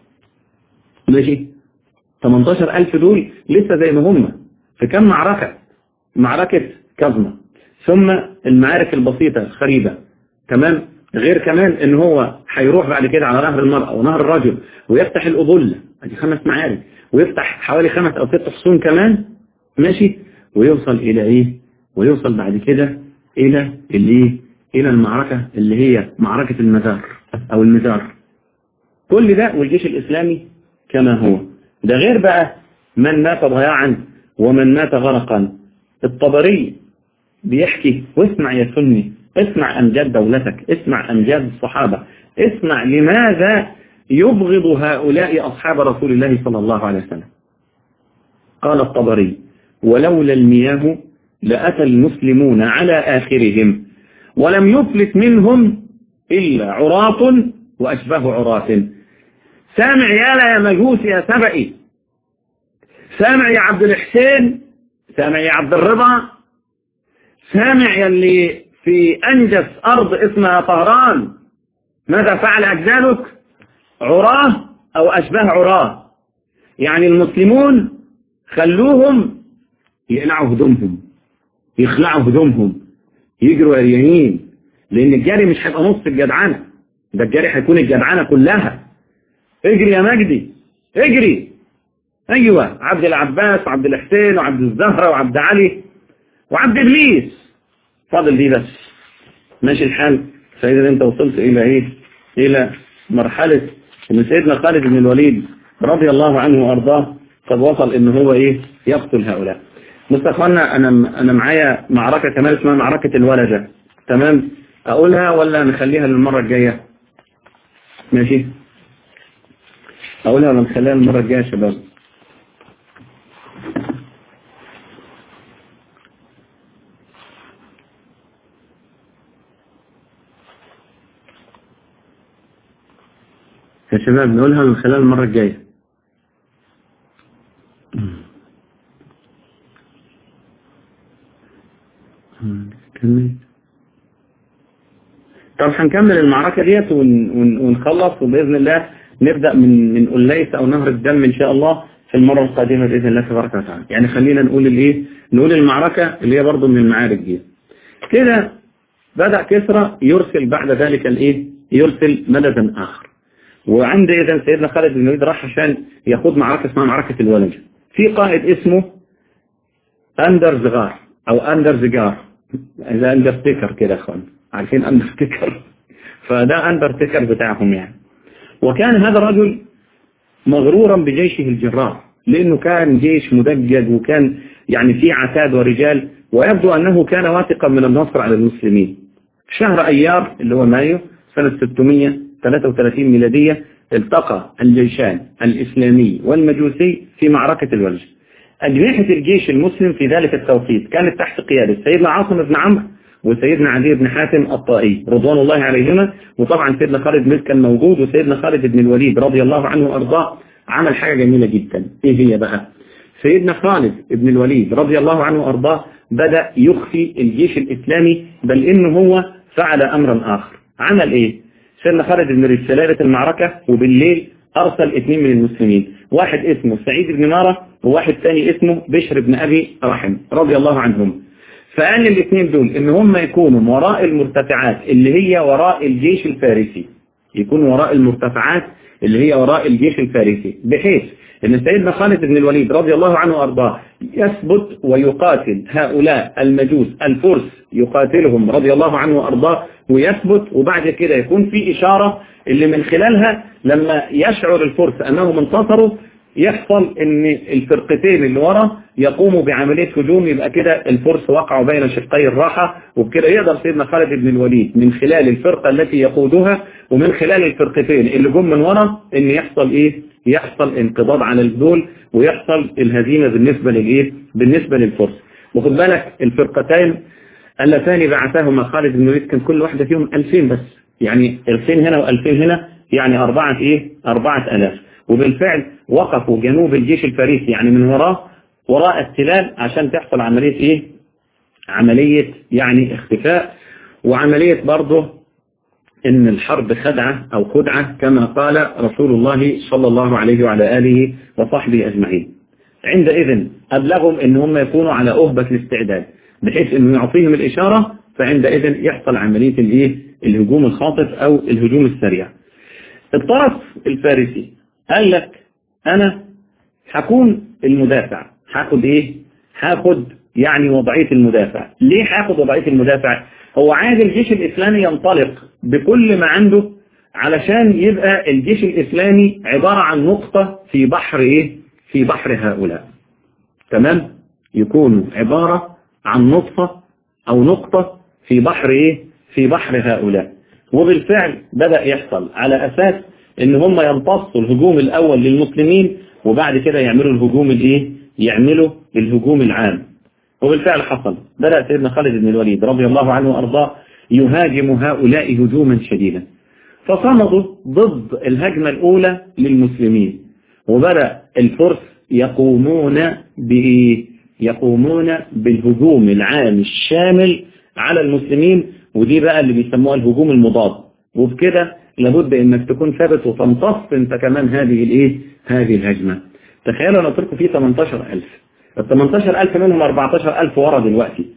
ماشي 18000 دول لسه زي ما هم في كم معركة معركة كظمة ثم المعارك البسيطة الخريبة تمام غير كمان ان هو هيروح بعد كده على نهر المرأة ونهر الرجل ويفتح الأضلة ادي خمس معارك ويفتح حوالي خمس او ست حصون كمان ماشي ويوصل الى ايه ويوصل بعد كده الى الايه الى المعركة اللي هي معركة المزار او المزار كل ده والجيش الاسلامي كما هو ده غير بقى من مات ضياعا ومن مات غرقا الطبري بيحكي واسمع يا سني اسمع أمجاد دولتك اسمع أمجاد الصحابة اسمع لماذا يبغض هؤلاء أصحاب رسول الله صلى الله عليه وسلم قال الطبري ولولا المياه لأتى المسلمون على آخرهم ولم يفلت منهم إلا عراة وأشبه عراة سامع يالا يا مجوس يا سبئي سامع يا عبد الحسين سامع يا عبد الرضا سامع يا اللي في أنجس أرض اسمها طهران ماذا فعل أجدادك عراه أو أشبه عراه يعني المسلمون خلوهم يقلعوا هدومهم يخلعوا هدومهم يجروا عريانين لان الجري مش هيبقى نص الجدعنه ده الجري هيكون الجدعنه كلها اجري يا مجدي اجري ايوه عبد العباس وعبد الحسين وعبد الزهره وعبد علي وعبد ابليس فاضل دي بس ماشي الحال سيدنا انت وصلت الى ايه الى مرحله ان سيدنا خالد بن الوليد رضي الله عنه وارضاه قد وصل ان هو ايه يقتل هؤلاء مستخوانا انا انا معايا معركه كمان اسمها معركه الولجه تمام اقولها ولا نخليها للمره الجايه ماشي اقولها ولا نخليها للمره الجايه يا شباب يا شباب نقولها من خلال المرة الجاية كمل طب هنكمل المعركة ديت ون- ون- ونخلص وبإذن الله نبدأ من من قليس أو نهر الدم إن شاء الله في المرة القادمة بإذن الله تبارك وتعالى يعني خلينا نقول الإيه نقول المعركة اللي هي برضه من المعارك دي كده بدأ كسرى يرسل بعد ذلك الإيه يرسل مددا آخر وعند إذا سيدنا خالد بن الوليد راح عشان يخوض معركة اسمها معركة الولج في قائد اسمه أندر زغار أو أندر زجار زي أندرتيكر كده يا أخوان عارفين أندرتيكر فده أندرتيكر بتاعهم يعني وكان هذا الرجل مغرورا بجيشه الجرار لأنه كان جيش مدجج وكان يعني فيه عتاد ورجال ويبدو أنه كان واثقا من النصر على المسلمين شهر أيار اللي هو مايو سنة 633 ميلادية التقى الجيشان الإسلامي والمجوسي في معركة الولج أجنحة الجيش المسلم في ذلك التوقيت كانت تحت قيادة سيدنا عاصم بن عمرو وسيدنا علي بن حاتم الطائي رضوان الله عليهما وطبعا سيدنا خالد بن كان موجود وسيدنا خالد بن الوليد رضي الله عنه وارضاه عمل حاجة جميلة جدا ايه هي بقى سيدنا خالد بن الوليد رضي الله عنه وارضاه بدأ يخفي الجيش الإسلامي بل إنه هو فعل أمرا آخر عمل إيه سيدنا خالد بن الوليد في ليلة المعركة وبالليل أرسل اثنين من المسلمين واحد اسمه سعيد بن مارة وواحد ثاني اسمه بشر بن أبي رحم رضي الله عنهم فقال الاثنين دول ان هم يكونوا وراء المرتفعات اللي هي وراء الجيش الفارسي يكونوا وراء المرتفعات اللي هي وراء الجيش الفارسي بحيث ان سيدنا خالد بن الوليد رضي الله عنه وارضاه يثبت ويقاتل هؤلاء المجوس الفرس يقاتلهم رضي الله عنه وارضاه ويثبت وبعد كده يكون في اشارة اللي من خلالها لما يشعر الفرس انهم انتصروا يحصل ان الفرقتين اللي ورا يقوموا بعملية هجوم يبقى كده الفرس وقعوا بين شقي الراحة وبكده يقدر سيدنا خالد بن الوليد من خلال الفرقة التي يقودها ومن خلال الفرقتين اللي جم من ورا ان يحصل ايه يحصل انقضاض على الدول ويحصل الهزيمة بالنسبة للايه بالنسبة للفرس وخد بالك الفرقتين اللتان بعثاهما خالد بن الوليد كان كل واحدة فيهم 2000 بس يعني 2000 هنا و2000 هنا يعني أربعة إيه أربعة ألاف وبالفعل وقفوا جنوب الجيش الفارسي يعني من وراه وراء التلال عشان تحصل عملية ايه عملية يعني اختفاء وعملية برضه ان الحرب خدعة او خدعة كما قال رسول الله صلى الله عليه وعلى آله وصحبه أجمعين عندئذ أبلغهم ان هم يكونوا على أهبة الاستعداد بحيث انه يعطيهم الإشارة فعندئذ يحصل عملية الايه الهجوم الخاطف او الهجوم السريع الطرف الفارسي قال لك انا هكون المدافع هاخد ايه هاخد يعني وضعية المدافع ليه هاخد وضعية المدافع هو عايز الجيش الاسلامي ينطلق بكل ما عنده علشان يبقى الجيش الاسلامي عبارة عن نقطة في بحر ايه في بحر هؤلاء تمام يكون عبارة عن نقطة او نقطة في بحر ايه في بحر هؤلاء وبالفعل بدأ يحصل على اساس ان هم يمتصوا الهجوم الاول للمسلمين وبعد كده يعملوا الهجوم الايه يعملوا الهجوم العام وبالفعل حصل بدأ سيدنا خالد بن الوليد رضي الله عنه وارضاه يهاجم هؤلاء هجوما شديدا فصمدوا ضد الهجمة الاولى للمسلمين وبدأ الفرس يقومون بإيه يقومون بالهجوم العام الشامل على المسلمين ودي بقى اللي بيسموها الهجوم المضاد وبكده لابد انك تكون ثابت وتمتص انت كمان هذه الايه هذه الهجمة تخيلوا انا قلت لكم في 18000 ال 18000 منهم 14000 ورا دلوقتي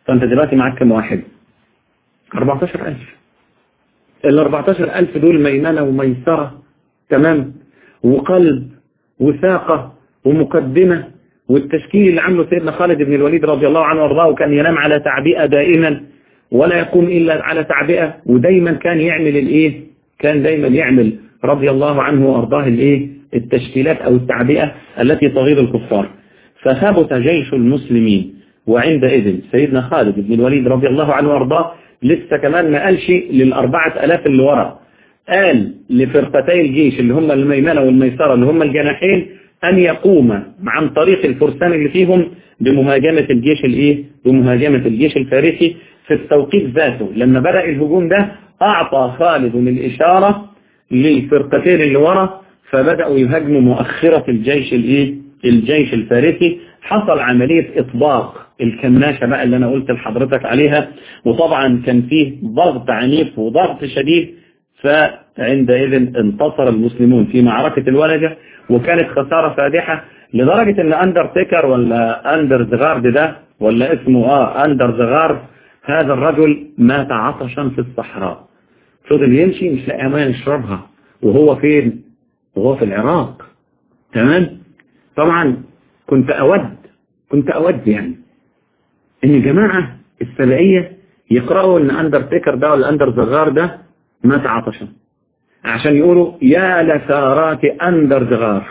فأنت دلوقتي معاك كم واحد 14000 ال 14000 دول ميمنة وميسرة تمام وقلب وثاقة ومقدمة والتشكيل اللي عمله سيدنا خالد بن الوليد رضي الله عنه وارضاه وكان ينام على تعبئة دائما ولا يقوم إلا على تعبئة ودايما كان يعمل الايه كان دايما يعمل رضي الله عنه وارضاه الايه التشكيلات او التعبئة التي تغيظ الكفار فثبت جيش المسلمين وعندئذ سيدنا خالد بن الوليد رضي الله عنه وارضاه لسه كمان ما قالش للأربعة ألاف اللي ورا قال لفرقتي الجيش اللي هم الميمنة والميسرة اللي هم الجناحين أن يقوم عن طريق الفرسان اللي فيهم بمهاجمة الجيش الايه بمهاجمة الجيش الفارسي في التوقيت ذاته لما بدأ الهجوم ده أعطى خالد الإشارة للفرقتين اللي ورا فبدأوا يهاجموا مؤخرة الجيش الايه الجيش الفارسي حصل عملية إطباق الكماشة بقى اللي أنا قلت لحضرتك عليها وطبعا كان فيه ضغط عنيف وضغط شديد فعندئذ انتصر المسلمون في معركة الولجة وكانت خسارة فادحة لدرجة ان اندر تيكر ولا اندر زغارد ده ولا اسمه اه اندر زغارد هذا الرجل مات عطشا في الصحراء فضل يمشي مش لاقي ميه يشربها وهو فين وهو في العراق تمام طبعا كنت اود كنت اود يعني ان الجماعة السبعية يقرأوا ان اندر تيكر ده ولا اندر زغار ده مات عطشا عشان يقولوا يا لثارات اندر زغار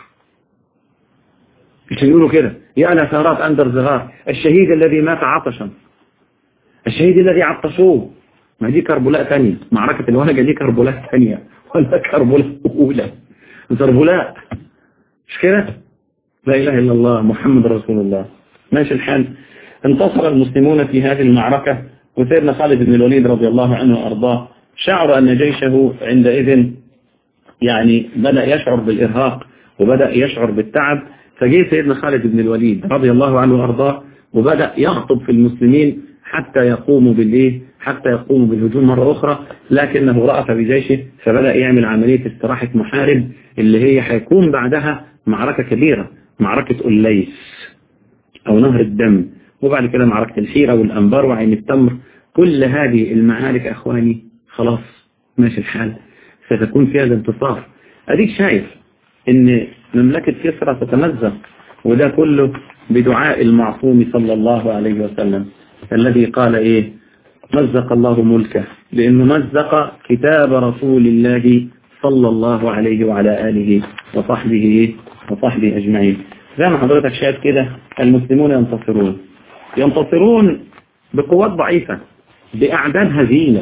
عشان يقولوا كده يا لثارات اندر زغار الشهيد الذي مات عطشا الشهيد الذي عطشوه ما دي كربلاء ثانية معركة الولجة دي كربلاء ثانية ولا كربلاء أولى كربلاء مش كده لا إله إلا الله محمد رسول الله ماشي الحال انتصر المسلمون في هذه المعركة وسيدنا خالد بن الوليد رضي الله عنه وأرضاه شعر أن جيشه عندئذ يعني بدأ يشعر بالإرهاق وبدأ يشعر بالتعب فجاء سيدنا خالد بن الوليد رضي الله عنه وأرضاه وبدأ يخطب في المسلمين حتى يقوموا بالإيه حتى يقوموا بالهجوم مرة أخرى لكنه رأف بجيشه فبدأ يعمل عملية استراحة محارب اللي هي هيكون بعدها معركة كبيرة معركة أليس أو نهر الدم وبعد كده معركة الحيرة والأنبار وعين التمر كل هذه المعارك أخواني خلاص ماشي الحال ستكون فيها الانتصار أديك شايف ان مملكة كسرى تتمزق وده كله بدعاء المعصوم صلى الله عليه وسلم الذي قال ايه مزق الله ملكه لانه مزق كتاب رسول الله صلى الله عليه وعلى آله وصحبه وصحبه أجمعين زي ما حضرتك شايف كده المسلمون ينتصرون ينتصرون بقوات ضعيفة بأعداد هزيلة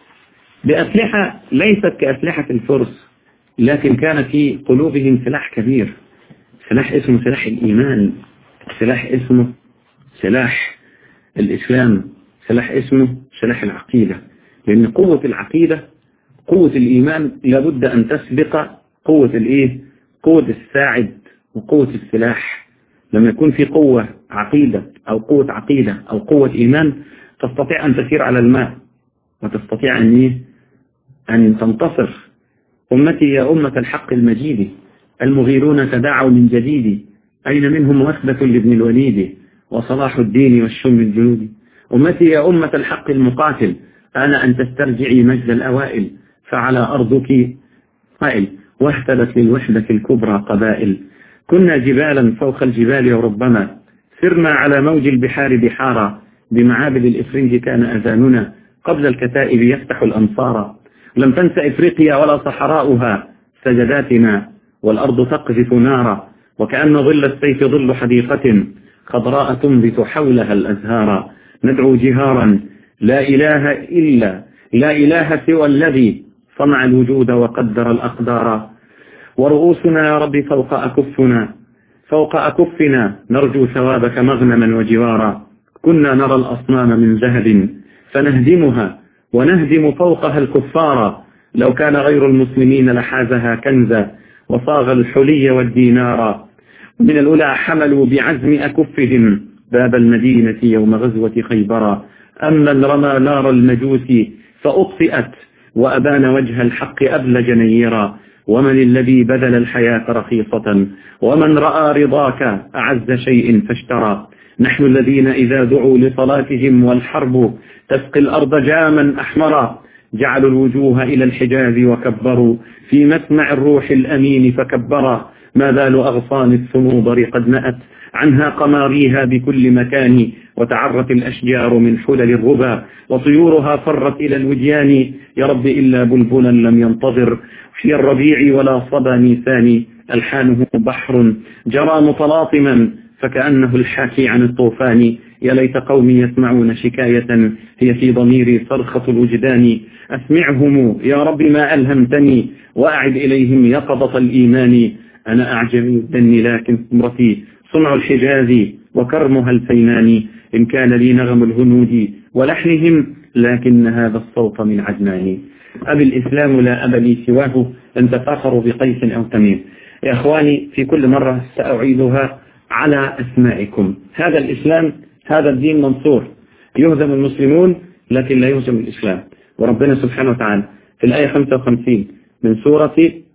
بأسلحة ليست كأسلحة الفرس لكن كان في قلوبهم سلاح كبير سلاح اسمه سلاح الإيمان سلاح اسمه سلاح الإسلام سلاح اسمه سلاح العقيدة لأن قوة العقيدة قوة الإيمان لابد أن تسبق قوة الإيه قوة الساعد وقوة السلاح لما يكون في قوة عقيدة أو قوة عقيدة أو قوة إيمان تستطيع أن تسير على الماء وتستطيع أن إيه أن تنتصر أمتي يا أمة الحق المجيد المغيرون تداعوا من جديد أين منهم وثبة لابن الوليد وصلاح الدين والشم الجنود أمتي يا أمة الحق المقاتل أنا أن تسترجعي مجد الأوائل فعلى أرضك قائل واهتدت للوحدة الكبرى قبائل كنا جبالا فوق الجبال وربما سرنا على موج البحار بحارا بمعابد الإفرنج كان أذاننا قبل الكتائب يفتح الأنصار لم تنس إفريقيا ولا صحراؤها سجداتنا والأرض تقذف نارا وكأن ظل السيف ظل حديقة خضراء تنبت حولها الأزهار ندعو جهارا لا إله إلا لا إله سوى الذي صنع الوجود وقدر الأقدار ورؤوسنا يا رب فوق أكفنا فوق أكفنا نرجو ثوابك مغنما وجوارا كنا نرى الأصنام من ذهب فنهدمها ونهدم فوقها الكفار لو كان غير المسلمين لحازها كنزا وصاغ الحلي والدينار من الأولى حملوا بعزم أكفهم باب المدينة يوم غزوة خيبر أما رمى نار المجوس فأطفئت وأبان وجه الحق أبلج نيرا ومن الذي بذل الحياة رخيصة ومن رأى رضاك أعز شيء فاشترى نحن الذين إذا دعوا لصلاتهم والحرب تسقي الأرض جاما أحمرا جعلوا الوجوه إلى الحجاز وكبروا في مسمع الروح الأمين فكبرا ما بال أغصان الثنوبر قد نأت عنها قماريها بكل مكان وتعرت الأشجار من حلل الربا وطيورها فرت إلى الوديان يا رب إلا بلبلا لم ينتظر في الربيع ولا صبا نيسان ألحانه بحر جرى متلاطما فكأنه الحاكي عن الطوفان يا ليت قومي يسمعون شكاية هي في ضميري صرخة الوجدان أسمعهم يا رب ما ألهمتني وأعد إليهم يقظة الإيمان أنا أعجمي الدن لكن سمرتي صنع الحجاز وكرمها الفينان إن كان لي نغم الهنود ولحنهم لكن هذا الصوت من عدنان أبي الإسلام لا أب لي سواه أن تفاخروا بقيس أو تميم يا أخواني في كل مرة سأعيدها على أسمائكم هذا الإسلام هذا الدين منصور يهزم المسلمون لكن لا يهزم الإسلام وربنا سبحانه وتعالى في الآية 55 من سورة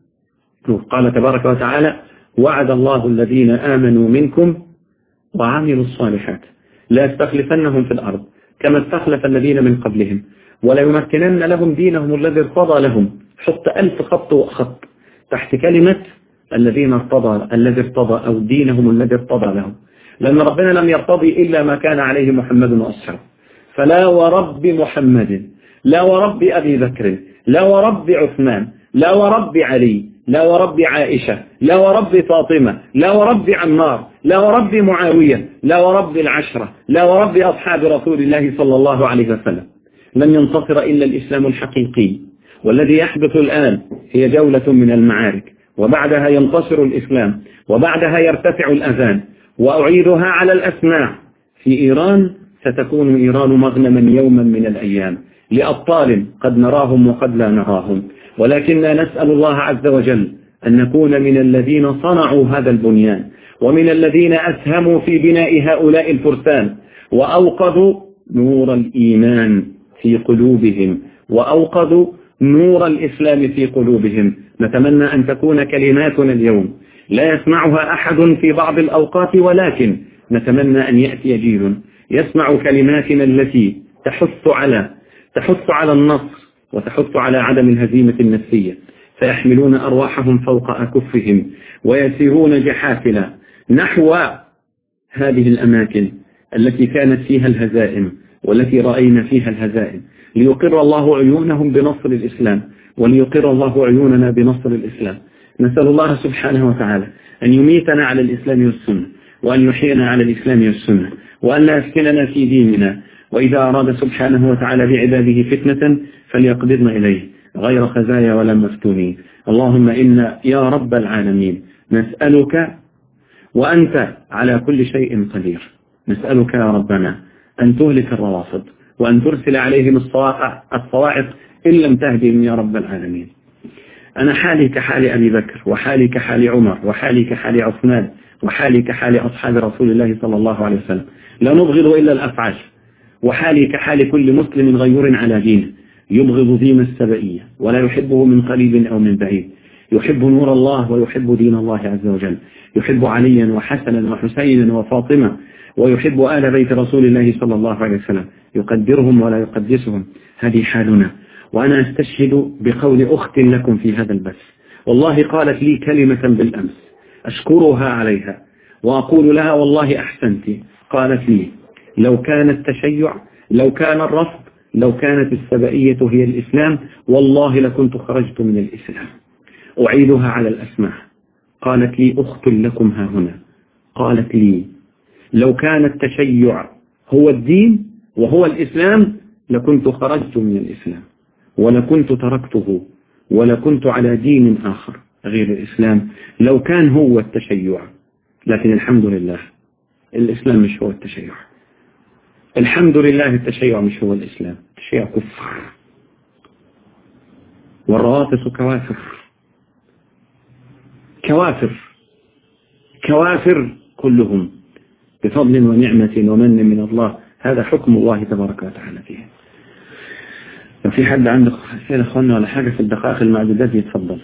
قال تبارك وتعالى وعد الله الذين آمنوا منكم وعملوا الصالحات لا يستخلفنهم في الأرض كما استخلف الذين من قبلهم ولا يمكنن لهم دينهم الذي ارتضى لهم حط ألف خط وخط تحت كلمة الذين ارتضى الذي ارتضى أو دينهم الذي ارتضى لهم لأن ربنا لم يرتضي إلا ما كان عليه محمد وأصحابه فلا ورب محمد لا ورب أبي بكر لا ورب عثمان لا ورب علي لا ورب عائشة لا ورب فاطمة لا ورب عمار لا ورب معاوية لا ورب العشرة لا ورب أصحاب رسول الله صلى الله عليه وسلم لن ينتصر إلا الإسلام الحقيقي والذي يحدث الآن هي جولة من المعارك وبعدها ينتصر الإسلام وبعدها يرتفع الأذان وأعيدها على الأسماع في إيران ستكون إيران مغنما يوما من الأيام لأبطال قد نراهم وقد لا نراهم ولكننا نسأل الله عز وجل أن نكون من الذين صنعوا هذا البنيان ومن الذين أسهموا في بناء هؤلاء الفرسان وأوقظوا نور الإيمان في قلوبهم وأوقظوا نور الإسلام في قلوبهم نتمنى أن تكون كلماتنا اليوم لا يسمعها أحد في بعض الأوقات ولكن نتمنى أن يأتي جيل يسمع كلماتنا التي تحث على تحث على النصر وتحث على عدم الهزيمة النفسية فيحملون أرواحهم فوق أكفهم ويسيرون جحافلا نحو هذه الأماكن التي كانت فيها الهزائم والتي رأينا فيها الهزائم ليقر الله عيونهم بنصر الإسلام وليقر الله عيوننا بنصر الإسلام نسأل الله سبحانه وتعالى أن يميتنا على الإسلام والسنة وأن يحيينا على الإسلام والسنة وأن لا يسكننا في ديننا وإذا أراد سبحانه وتعالى بعباده فتنة فليقبضن إليه غير خزايا ولا مفتونين اللهم إن يا رب العالمين نسألك وأنت على كل شيء قدير نسألك يا ربنا أن تهلك الروافض وأن ترسل عليهم الصواعق إن لم تهدهم يا رب العالمين أنا حالي كحال أبي بكر وحالي كحال عمر وحالي كحال عثمان وحالي كحال أصحاب رسول الله صلى الله عليه وسلم لا نبغض إلا الأفعال وحالي كحال كل مسلم غيور على دينه يبغض دين السبئية ولا يحبه من قريب أو من بعيد يحب نور الله ويحب دين الله عز وجل يحب عليا وحسنا وحسينا وفاطمة ويحب آل بيت رسول الله صلى الله عليه وسلم يقدرهم ولا يقدسهم هذه حالنا وأنا أستشهد بقول أخت لكم في هذا البث والله قالت لي كلمة بالأمس أشكرها عليها وأقول لها والله أحسنت قالت لي لو كان التشيع لو كان الرفض لو كانت السبائية هي الإسلام والله لكنت خرجت من الإسلام أعيدها على الأسماء قالت لي أخت لكم ها هنا قالت لي لو كان التشيع هو الدين وهو الإسلام لكنت خرجت من الإسلام ولكنت تركته ولكنت على دين آخر غير الإسلام لو كان هو التشيع لكن الحمد لله الإسلام مش هو التشيع الحمد لله التشيع مش هو الإسلام التشيع كفر والروافص كوافر كوافر كوافر كلهم بفضل ونعمة ومن من الله هذا حكم الله تبارك وتعالى فيه لو في حد عنده أسئلة أخوانا ولا حاجة في الدقائق المعدودات يتفضل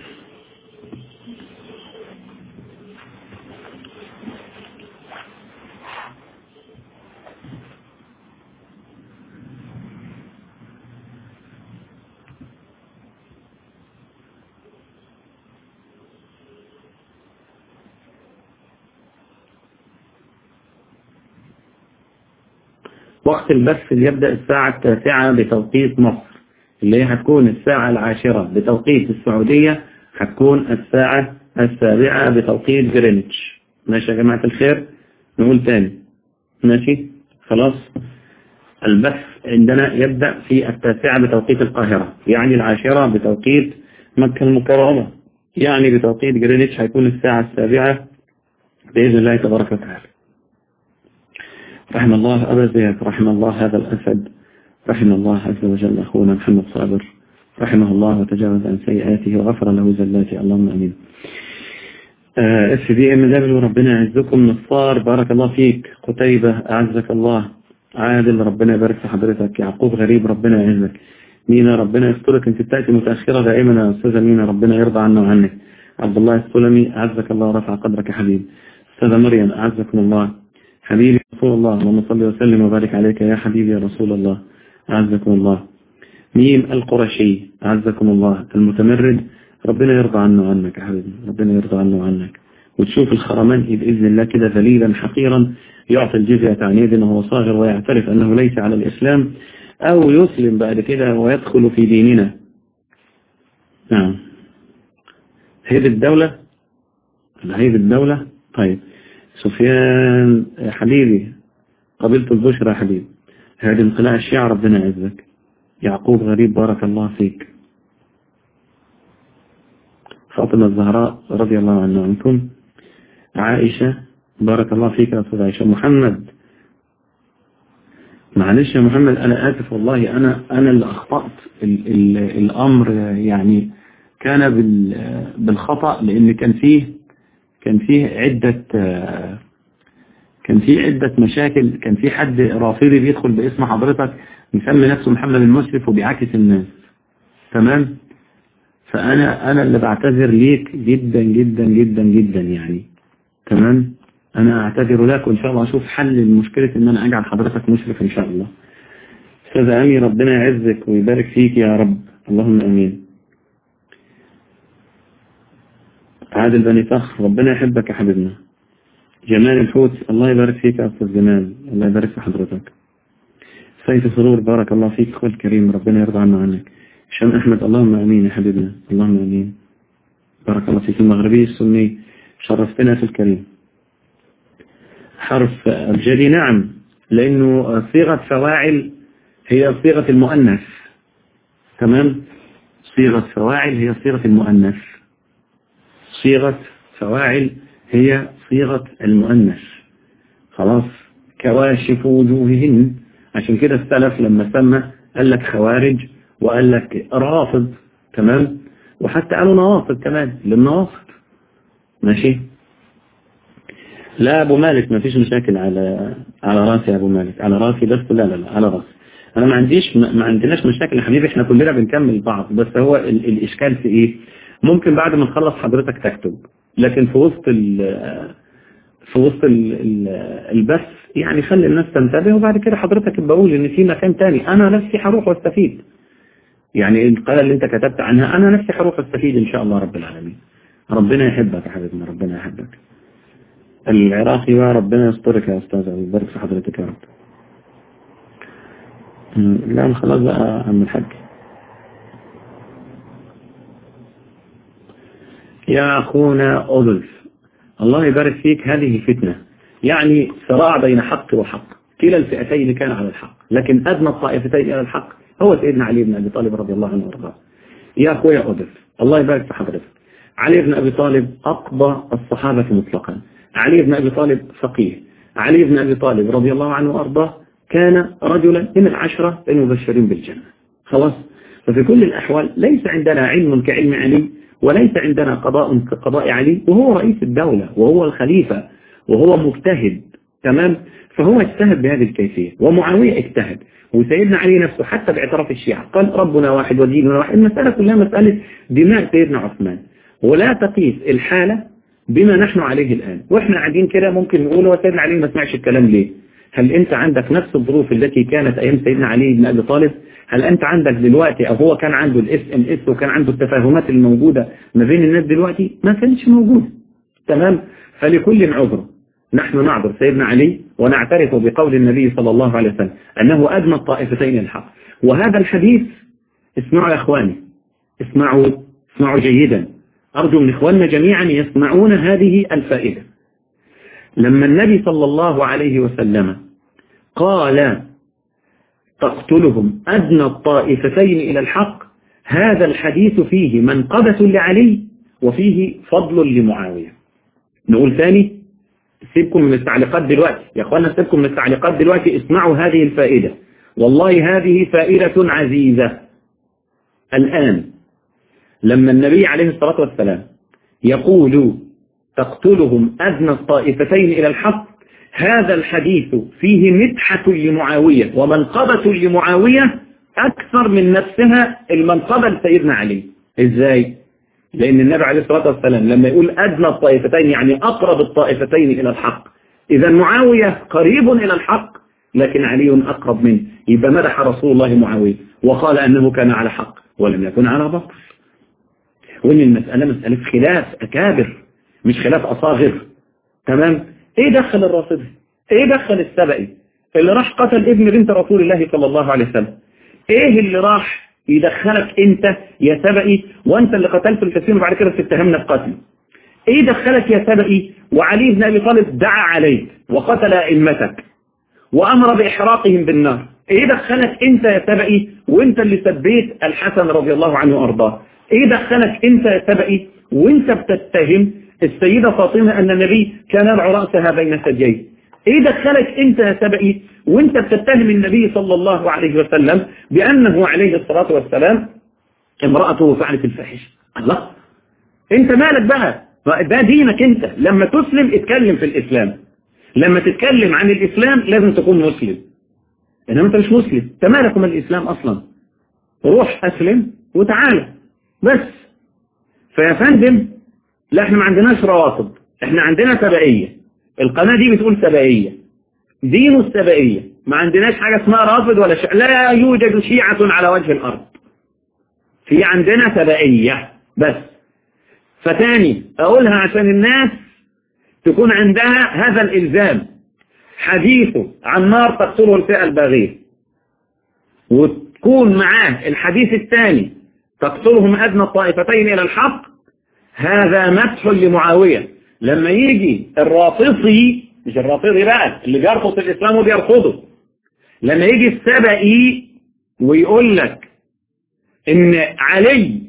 وقت البث اللي يبدأ الساعة التاسعة بتوقيت مصر اللي هي هتكون الساعة العاشرة بتوقيت السعودية هتكون الساعة السابعة بتوقيت جرينتش ماشي يا جماعة الخير نقول تاني ماشي خلاص البث عندنا يبدأ في التاسعة بتوقيت القاهرة يعني العاشرة بتوقيت مكة المكرمة يعني بتوقيت جرينتش هيكون الساعة السابعة بإذن الله تبارك وتعالى رحم الله أبا زياد رحم الله هذا الأسد رحم الله عز وجل أخونا محمد صابر رحمه الله وتجاوز عن سيئاته وغفر له زلاته اللهم أمين اس بي ام دبليو ربنا يعزكم نصار بارك الله فيك قتيبة أعزك الله عادل ربنا يبارك في حضرتك يعقوب غريب ربنا يعزك مينا ربنا يسترك انت بتأتي متأخرة دائما يا أستاذة مينا ربنا يرضى عنا وعنك عبد الله السلمي أعزك الله ورفع قدرك يا حبيبي أستاذة مريم أعزكم الله حبيبي رسول الله اللهم صل وسلم وبارك عليك يا حبيبي يا رسول الله أعزكم الله ميم القرشي أعزكم الله المتمرد ربنا يرضى عنه وعنك يا حبيبي ربنا يرضى عنه وعنك وتشوف الخرماني بإذن الله كده ذليلا حقيرا يعطي الجزية عن يد وهو صاغر ويعترف أنه ليس على الإسلام أو يسلم بعد كده ويدخل في ديننا نعم هيد الدولة هيد الدولة طيب سفيان حبيبي قبلت البشرى يا حبيبي هذه انقلاع الشيعة ربنا يعزك يعقوب غريب بارك الله فيك فاطمة الزهراء رضي الله عنها عنكم عائشة بارك الله فيك يا أستاذ عائشة محمد معلش يا محمد أنا آسف والله أنا أنا اللي أخطأت ال ال الأمر يعني كان بالخطأ لأن كان فيه كان فيه عدة كان فيه عدة مشاكل كان في حد رافضي بيدخل باسم حضرتك مسمي نفسه محمد المشرف وبيعاكس الناس تمام فأنا أنا اللي بعتذر ليك جدا جدا جدا جدا يعني تمام أنا أعتذر لك وإن شاء الله أشوف حل لمشكلة إن أنا أجعل حضرتك مشرف إن شاء الله أستاذ أمي ربنا يعزك ويبارك فيك يا رب اللهم أمين عادل بني فخر ربنا يحبك يا حبيبنا جمال الحوت الله يبارك فيك يا أستاذ جمال الله يبارك في حضرتك سيد سرور بارك الله فيك أخوة الكريم ربنا يرضى عنا عنك هشام أحمد اللهم أمين يا حبيبنا اللهم أمين بارك الله فيك المغربي السني شرفتنا في الكريم حرف أبجدي نعم لأنه صيغة فواعل هي صيغة المؤنث تمام صيغة فواعل هي صيغة المؤنث صيغة فواعل هي صيغة المؤنث خلاص كواشف وجوههن عشان كده السلف لما سمى قال لك خوارج وقال لك رافض تمام وحتى قالوا نواصب كمان للنواصب ماشي لا ابو مالك ما فيش مشاكل على على راسي يا ابو مالك على راسي بس لا لا لا على راسي انا ما عنديش ما عندناش مشاكل يا حبيبي احنا كلنا بنكمل بعض بس هو ال الاشكال في ايه ممكن بعد ما نخلص حضرتك تكتب لكن في وسط ال في وسط ال ال البث يعني خلي الناس تنتبه وبعد كده حضرتك بقول ان في مكان تاني انا نفسي هروح واستفيد يعني القناة اللي انت كتبت عنها انا نفسي هروح استفيد ان شاء الله رب العالمين ربنا يحبك يا حبيبنا ربنا يحبك العراقي وربنا يسترك يا استاذ ويبارك في حضرتك يا رب لا خلاص بقى عم الحاج يا أخونا أودلف الله يبارك فيك هذه فتنة يعني صراع بين حق وحق كلا الفئتين كان على الحق لكن أدنى الطائفتين على الحق هو سيدنا علي بن أبي طالب رضي الله عنه وارضاه يا أخويا أودلف الله يبارك في حضرتك علي بن أبي طالب أقضى الصحابة مطلقا علي بن أبي طالب فقيه علي بن أبي طالب رضي الله عنه وأرضاه كان رجلا من العشرة المبشرين بالجنة خلاص ففي كل الأحوال ليس عندنا علم كعلم علي وليس عندنا قضاء كقضاء علي وهو رئيس الدولة وهو الخليفة وهو مجتهد تمام فهو اجتهد بهذه الكيفية ومعاوية اجتهد وسيدنا علي نفسه حتى باعتراف الشيعة قال ربنا واحد وديننا واحد المسألة كلها مسألة دماء سيدنا عثمان ولا تقيس الحالة بما نحن عليه الآن واحنا قاعدين كده ممكن نقول هو سيدنا علي ما سمعش الكلام ليه هل انت عندك نفس الظروف التي كانت ايام سيدنا علي بن ابي طالب هل انت عندك دلوقتي او هو كان عنده الاس ام اس وكان عنده التفاهمات الموجودة ما بين الناس دلوقتي ما كانش موجودة تمام فلكل عذر نحن نعذر سيدنا علي ونعترف بقول النبي صلى الله عليه وسلم أنه أدنى الطائفتين الحق وهذا الحديث اسمعوا يا إخواني اسمعوا اسمعوا جيدا أرجو من إخواننا جميعا يسمعون هذه الفائدة لما النبي صلى الله عليه وسلم قال تقتلهم أدنى الطائفتين إلى الحق هذا الحديث فيه منقبة لعلي وفيه فضل لمعاوية نقول ثاني سيبكم من التعليقات دلوقتي يا أخوانا سيبكم من التعليقات دلوقتي اسمعوا هذه الفائدة والله هذه فائدة عزيزة الآن لما النبي عليه الصلاة والسلام يقول تقتلهم أدنى الطائفتين إلى الحق هذا الحديث فيه مدحة لمعاوية ومنقبة لمعاوية أكثر من نفسها المنقبة لسيدنا علي إزاي؟ لأن النبي عليه الصلاة والسلام لما يقول أدنى الطائفتين يعني أقرب الطائفتين إلى الحق إذا معاوية قريب إلى الحق لكن علي أقرب منه يبقى مدح رسول الله معاوية وقال أنه كان على حق ولم يكن على باطل وإن المسألة مسألة خلاف أكابر مش خلاف أصاغر تمام إيه دخل الرافضي إيه دخل السبئي اللي راح قتل ابن بنت رسول الله صلى الله عليه وسلم إيه اللي راح يدخلك أنت يا سبئي وأنت اللي قتلت الكثير وبعد كده تتهمنا بقتل إيه دخلك يا سبئي وعلي بن أبي طالب دعا عليك وقتل أئمتك وأمر بإحراقهم بالنار ايه دخلك انت يا سبئي وانت اللي سبيت الحسن رضي الله عنه وارضاه ايه دخلك انت يا سبئي وانت بتتهم السيدة فاطمة ان النبي كان يرعى رأسها بين ثدييه ايه دخلك انت يا سبئي وانت بتتهم النبي صلى الله عليه وسلم بانه عليه الصلاة والسلام امرأته فعلت الفاحشة الله انت مالك بقى ده دينك انت لما تسلم اتكلم في الاسلام لما تتكلم عن الاسلام لازم تكون مسلم انما انت مش مسلم انت مالك من الاسلام اصلا روح اسلم وتعالى بس فيا فندم لا احنا ما عندناش رواتب احنا عندنا سبائية القناة دي بتقول سبائية دين السبائية ما عندناش حاجة اسمها رافض ولا شيء لا يوجد شيعة على وجه الارض في عندنا سبائية بس فتاني اقولها عشان الناس تكون عندها هذا الالزام حديثه عن نار تقتله الفئة الباغية وتكون معاه الحديث الثاني تقتلهم أدنى الطائفتين إلى الحق هذا مدح لمعاوية لما يجي الرافضي مش الرافضي بقى اللي بيرفض الإسلام وبيرفضه لما يجي السبئي ويقول لك إن علي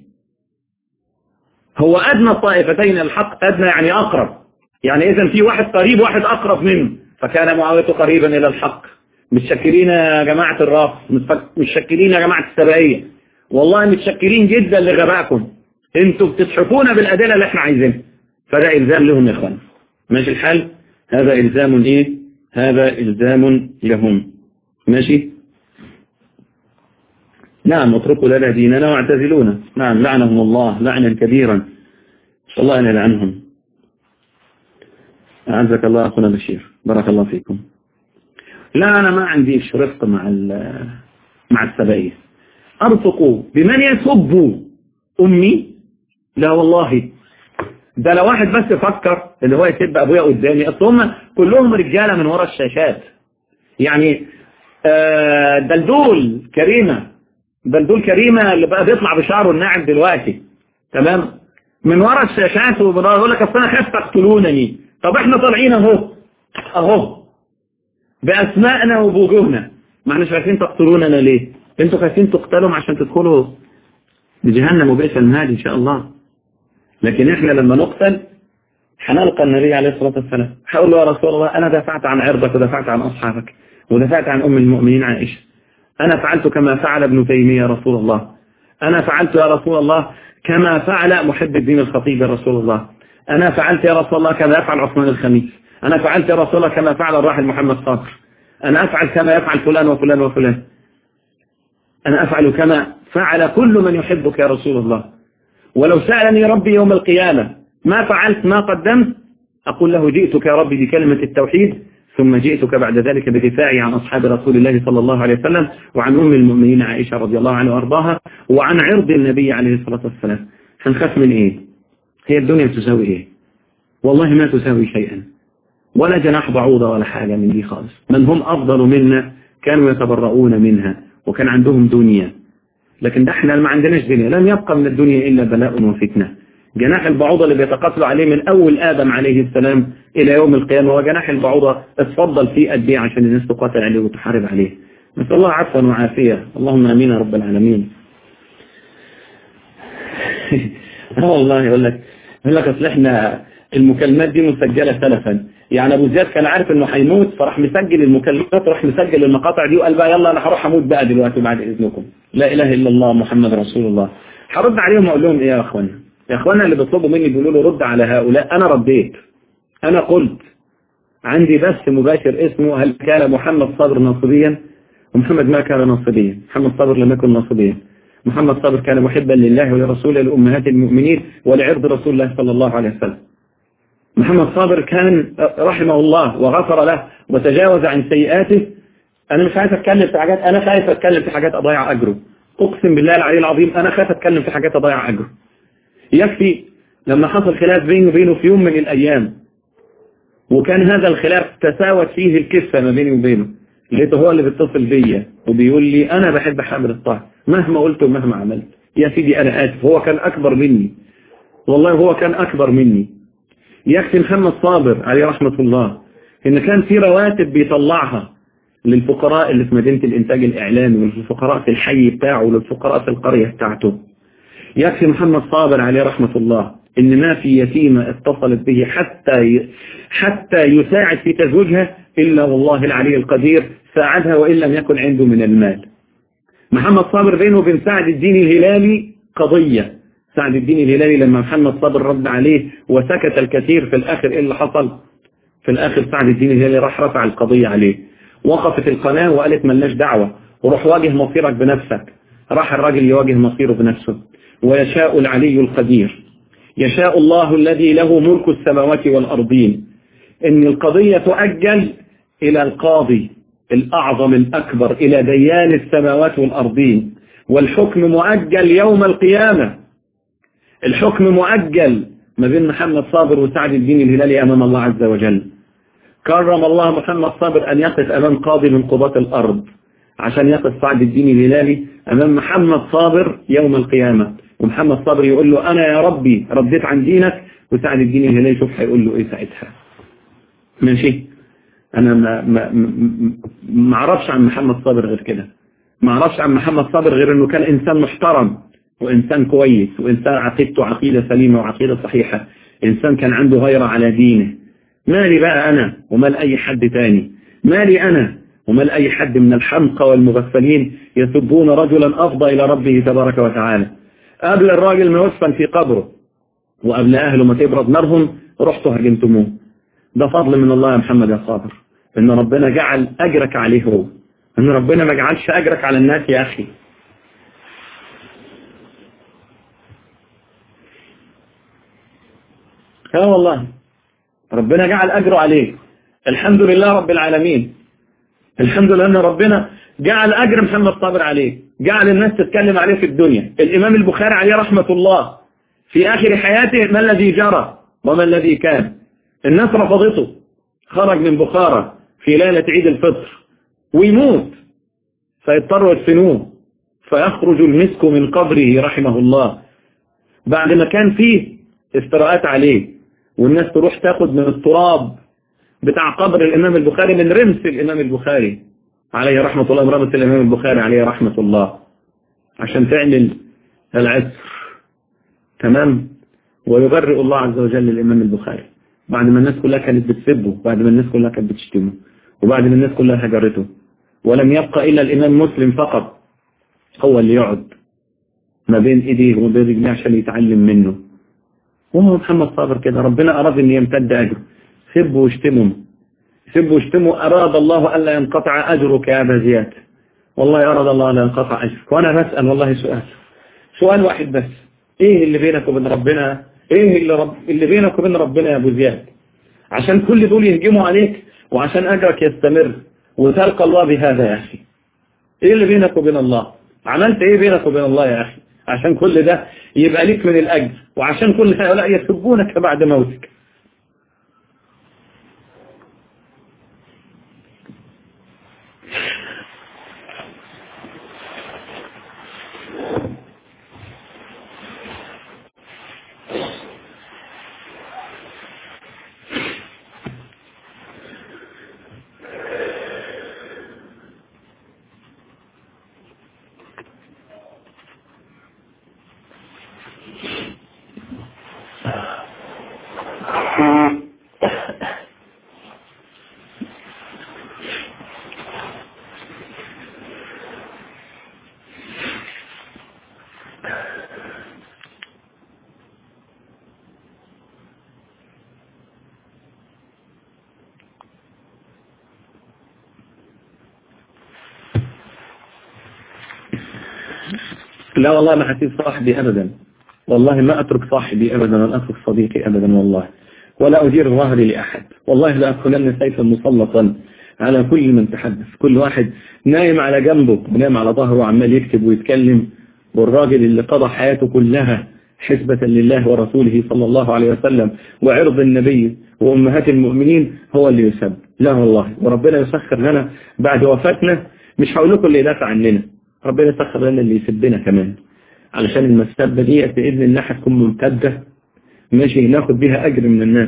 هو أدنى الطائفتين الحق أدنى يعني أقرب يعني إذا في واحد قريب واحد أقرب منه فكان معاوية قريبا إلى الحق متشكرين يا جماعة الراس متشكرين يا جماعة السبعية والله متشكرين جدا لغبائكم انتوا بتضحكونا بالأدلة اللي احنا عايزينها فده إلزام لهم يا اخوان ماشي الحال هذا إلزام ايه هذا إلزام لهم ماشي نعم اتركوا لنا ديننا واعتزلونا نعم لعنهم الله لعنا كبيرا الله أن يلعنهم أعزك الله أخونا بشير بارك الله فيكم لا أنا ما عندي رفق مع مع السبائية أرفق بمن يسب أمي لا والله ده لو واحد بس فكر اللي هو يسب أبويا قدامي أصل هم كلهم رجالة من وراء الشاشات يعني آه دلدول كريمة دلدول كريمة اللي بقى بيطلع بشعره الناعم دلوقتي تمام من وراء الشاشات وبيقول لك أصل أنا خايف تقتلونني طب احنا طالعين اهو اهو باسمائنا وبوجوهنا ما احناش عارفين تقتلوننا ليه انتوا خايفين تقتلوا عشان تدخلوا لجهنم وبئس المهاد ان شاء الله لكن احنا لما نقتل هنلقى النبي عليه الصلاة والسلام هقول له يا رسول الله انا دافعت عن عرضك ودافعت عن اصحابك ودافعت عن ام المؤمنين عائشة انا فعلت كما فعل ابن تيمية يا رسول الله انا فعلت يا رسول الله كما فعل محب الدين الخطيب يا رسول الله أنا فعلت يا رسول الله كما يفعل عثمان الخميس أنا فعلت يا رسول الله كما فعل الراحل محمد صقر أنا أفعل كما يفعل فلان وفلان وفلان أنا أفعل كما فعل كل من يحبك يا رسول الله ولو سألني ربي يوم القيامة ما فعلت ما قدمت أقول له جئتك يا ربي بكلمة التوحيد ثم جئتك بعد ذلك بدفاعي عن أصحاب رسول الله صلى الله عليه وسلم وعن أم المؤمنين عائشة رضي الله عنها وأرضاها وعن عرض النبي عليه الصلاة والسلام هنخاف من إيه هي الدنيا تساوي إيه والله ما تساوي شيئا ولا جناح بعوضة ولا حاجة من دي خالص من هم أفضل منا كانوا يتبرؤون منها وكان عندهم دنيا لكن ده احنا ما عندناش دنيا لم يبقى من الدنيا إلا بلاء وفتنة جناح البعوضة اللي بيتقاتلوا عليه من أول آدم عليه السلام إلى يوم القيامة وجناح البعوضة اتفضل فيه قد ايه عشان الناس تقاتل عليه وتحارب عليه نسأل الله عفوا وعافية اللهم امين يا رب العالمين اه والله يقول لك يقول لك اصل احنا المكالمات دي مسجلة سلفا يعني ابو زياد كان عارف انه هيموت فراح مسجل المكالمات وراح مسجل المقاطع دي وقال بقى يلا انا هروح اموت بقى دلوقتي بعد اذنكم لا اله الا الله محمد رسول الله هرد عليهم واقول لهم ايه يا اخوانا يا اخوانا اللي بيطلبوا مني بيقولوا له رد على هؤلاء انا رديت انا قلت عندي بث مباشر اسمه هل كان محمد صابر نصبيا ومحمد ما كان نصبيا محمد صابر لم يكن نصبيا محمد صابر كان محبا لله ولرسوله لأمهات المؤمنين ولعرض رسول الله صلى الله عليه وسلم محمد صابر كان رحمه الله وغفر له وتجاوز عن سيئاته أنا مش عايز أتكلم في حاجات أنا خايف أتكلم في حاجات أضيع أجره أقسم بالله العلي العظيم أنا خايف أتكلم في حاجات أضيع أجره يكفي لما حصل خلاف بيني وبينه في يوم من الأيام وكان هذا الخلاف تساوت فيه الكفة ما بيني وبينه لقيته هو اللي بيتصل بيا وبيقول لي أنا بحب حامد الطاهر مهما قلت ومهما عملت يا سيدي أنا آسف هو كان أكبر مني والله هو كان أكبر مني يكفي محمد صابر عليه رحمة الله إن كان في رواتب بيطلعها للفقراء اللي في مدينة الإنتاج الإعلامي وللفقراء في الحي بتاعه وللفقراء في القرية بتاعته يكفي محمد صابر عليه رحمة الله إن ما في يتيمة اتصلت به حتى حتى يساعد في تزويجها إلا والله العلي القدير ساعدها وإن لم يكن عنده من المال محمد صابر بينه وبين سعد الدين الهلالي قضية سعد الدين الهلالي لما محمد صابر رد عليه وسكت الكثير في الآخر إيه اللي حصل في الآخر سعد الدين الهلالي راح رفع القضية عليه وقفت القناة وقالت ملناش دعوة وروح واجه مصيرك بنفسك راح الراجل يواجه مصيره بنفسه ويشاء العلي القدير يشاء الله الذي له ملك السماوات والأرضين إن القضية تؤجل إلى القاضي الأعظم الأكبر إلى ديان السماوات والأرضين والحكم مؤجل يوم القيامة الحكم مؤجل ما بين محمد صابر وسعد الدين الهلالي أمام الله عز وجل كرم الله محمد صابر أن يقف أمام قاضي من قضاة الأرض عشان يقف سعد الدين الهلالي أمام محمد صابر يوم القيامة ومحمد صابر يقول له أنا يا ربي رديت عن دينك وسعد الدين الهلالي شوف هيقول له إيه ساعتها ماشي أنا ما ما ما أعرفش عن محمد صابر غير كده ما أعرفش عن محمد صابر غير إنه كان إنسان محترم وإنسان كويس وإنسان عقيدته عقيدة سليمة وعقيدة صحيحة إنسان كان عنده غيرة على دينه مالي بقى أنا ومال أي حد تاني مالي أنا ومال أي حد من الحمقى والمغفلين يسبون رجلا أفضى إلى ربه تبارك وتعالى قبل الراجل ما يدفن في قبره وقبل أهله ما تبرد نارهم رحتوا هجمتموه ده فضل من الله يا محمد يا صابر ان ربنا جعل اجرك عليه هو ان ربنا ما جعلش اجرك على الناس يا اخي اه والله ربنا جعل اجره عليه الحمد لله رب العالمين الحمد لله ان ربنا جعل اجر محمد صابر عليه جعل الناس تتكلم عليه في الدنيا الامام البخاري عليه رحمة الله في اخر حياته ما الذي جرى وما الذي كان الناس رفضته خرج من بخارى في ليلة عيد الفطر ويموت فيضطروا يدفنوه فيخرج المسك من قبره رحمه الله بعد ما كان فيه استراءات عليه والناس تروح تاخد من التراب بتاع قبر الإمام البخاري من رمس الإمام البخاري عليه رحمة الله رمس الإمام البخاري عليه رحمة الله عشان تعمل العسر تمام ويبرئ الله عز وجل الإمام البخاري بعد ما الناس كلها كانت بتسبه بعد ما الناس كلها كانت بتشتمه وبعد ما الناس كلها هجرته ولم يبقى إلا الإمام مسلم فقط هو اللي يقعد ما بين إيديه وما بين رجليه عشان يتعلم منه وهو محمد صابر كده ربنا أراد أن يمتد أجره سبوا واشتموا سبوا واشتموا أراد الله ألا ينقطع أجرك يا أبا زياد والله أراد الله ألا ينقطع أجرك وأنا بسأل والله سؤال سؤال واحد بس إيه اللي بينك وبين ربنا إيه اللي, رب اللي بينك وبين ربنا يا أبو زياد عشان كل دول يهجموا عليك وعشان أجرك يستمر وتلقى الله بهذا يا أخي إيه اللي بينك وبين الله عملت إيه بينك وبين الله يا أخي عشان كل ده يبقى ليك من الأجر وعشان كل هؤلاء يسبونك بعد موتك لا والله ما حسيت صاحبي أبدا والله ما أترك صاحبي أبدا ولا أترك صديقي أبدا والله ولا أدير ظهري لأحد والله لا أدخلن سيفا مسلطا على كل من تحدث كل واحد نايم على جنبه ونايم على ظهره وعمال يكتب ويتكلم والراجل اللي قضى حياته كلها حسبة لله ورسوله صلى الله عليه وسلم وعرض النبي وأمهات المؤمنين هو اللي يسب لا والله وربنا يسخر لنا بعد وفاتنا مش هقول لكم اللي يدافع عننا ربنا يسخر لنا اللي يسبنا كمان علشان المسبة دي بإذن الله هتكون ممتدة ماشي ناخد بها أجر من الناس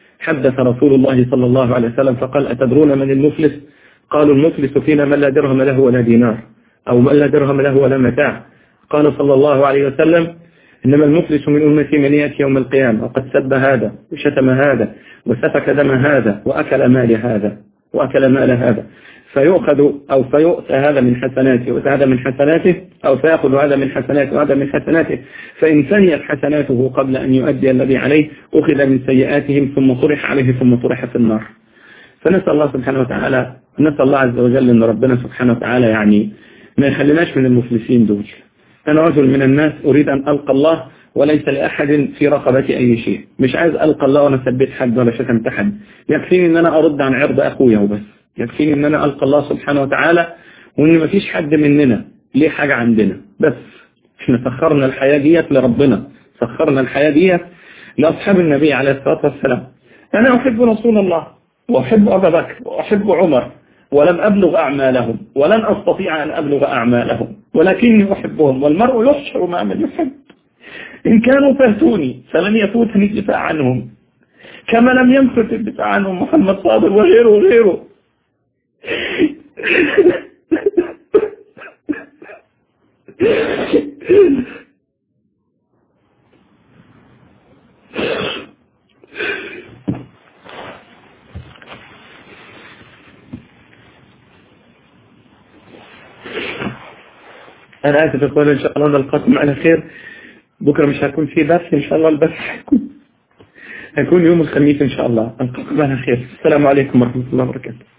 حدث رسول الله صلى الله عليه وسلم فقال أتدرون من المفلس قالوا المفلس فينا من لا درهم له ولا دينار أو من لا درهم له ولا متاع قال صلى الله عليه وسلم إنما المفلس من أمتي من يأتي يوم القيامة وقد سب هذا وشتم هذا وسفك دم هذا وأكل مال هذا وأكل مال هذا فيؤخذ أو فيؤتى هذا من حسناته ويؤتى هذا من حسناته أو فيأخذ هذا من حسناته وهذا من حسناته فإن فنيت حسناته قبل أن يؤدي الذي عليه أخذ من سيئاتهم ثم طرح عليه ثم طرح في النار فنسأل الله سبحانه وتعالى نسأل الله عز وجل أن ربنا سبحانه وتعالى يعني ما يخليناش من المفلسين دول أنا رجل من الناس أريد أن ألقى الله وليس لأحد في رقبتي أي شيء مش عايز ألقى الله ولا سبيت حد ولا شتمت حد يكفيني أن أنا أرد عن عرض أخويا وبس يكفيني أن أنا ألقى الله سبحانه وتعالى وأن مفيش حد مننا ليه حاجة عندنا بس احنا سخرنا الحياة ديت لربنا سخرنا الحياة ديت لأصحاب النبي عليه الصلاة والسلام أنا أحب رسول الله وأحب أبا بكر وأحب عمر ولم أبلغ أعمالهم ولن أستطيع أن أبلغ أعمالهم ولكني أحبهم والمرء يحشر مع من يحب إن كانوا فاتوني فلن يفوتني الدفاع عنهم كما لم ينفت الدفاع عنهم محمد صادق وغيره وغيره أنا آسف يا إخواني إن شاء الله نلقاكم على خير بكرة مش هيكون في بث إن شاء الله البث هيكون هيكون يوم الخميس إن شاء الله نلقاكم على خير السلام عليكم ورحمة الله وبركاته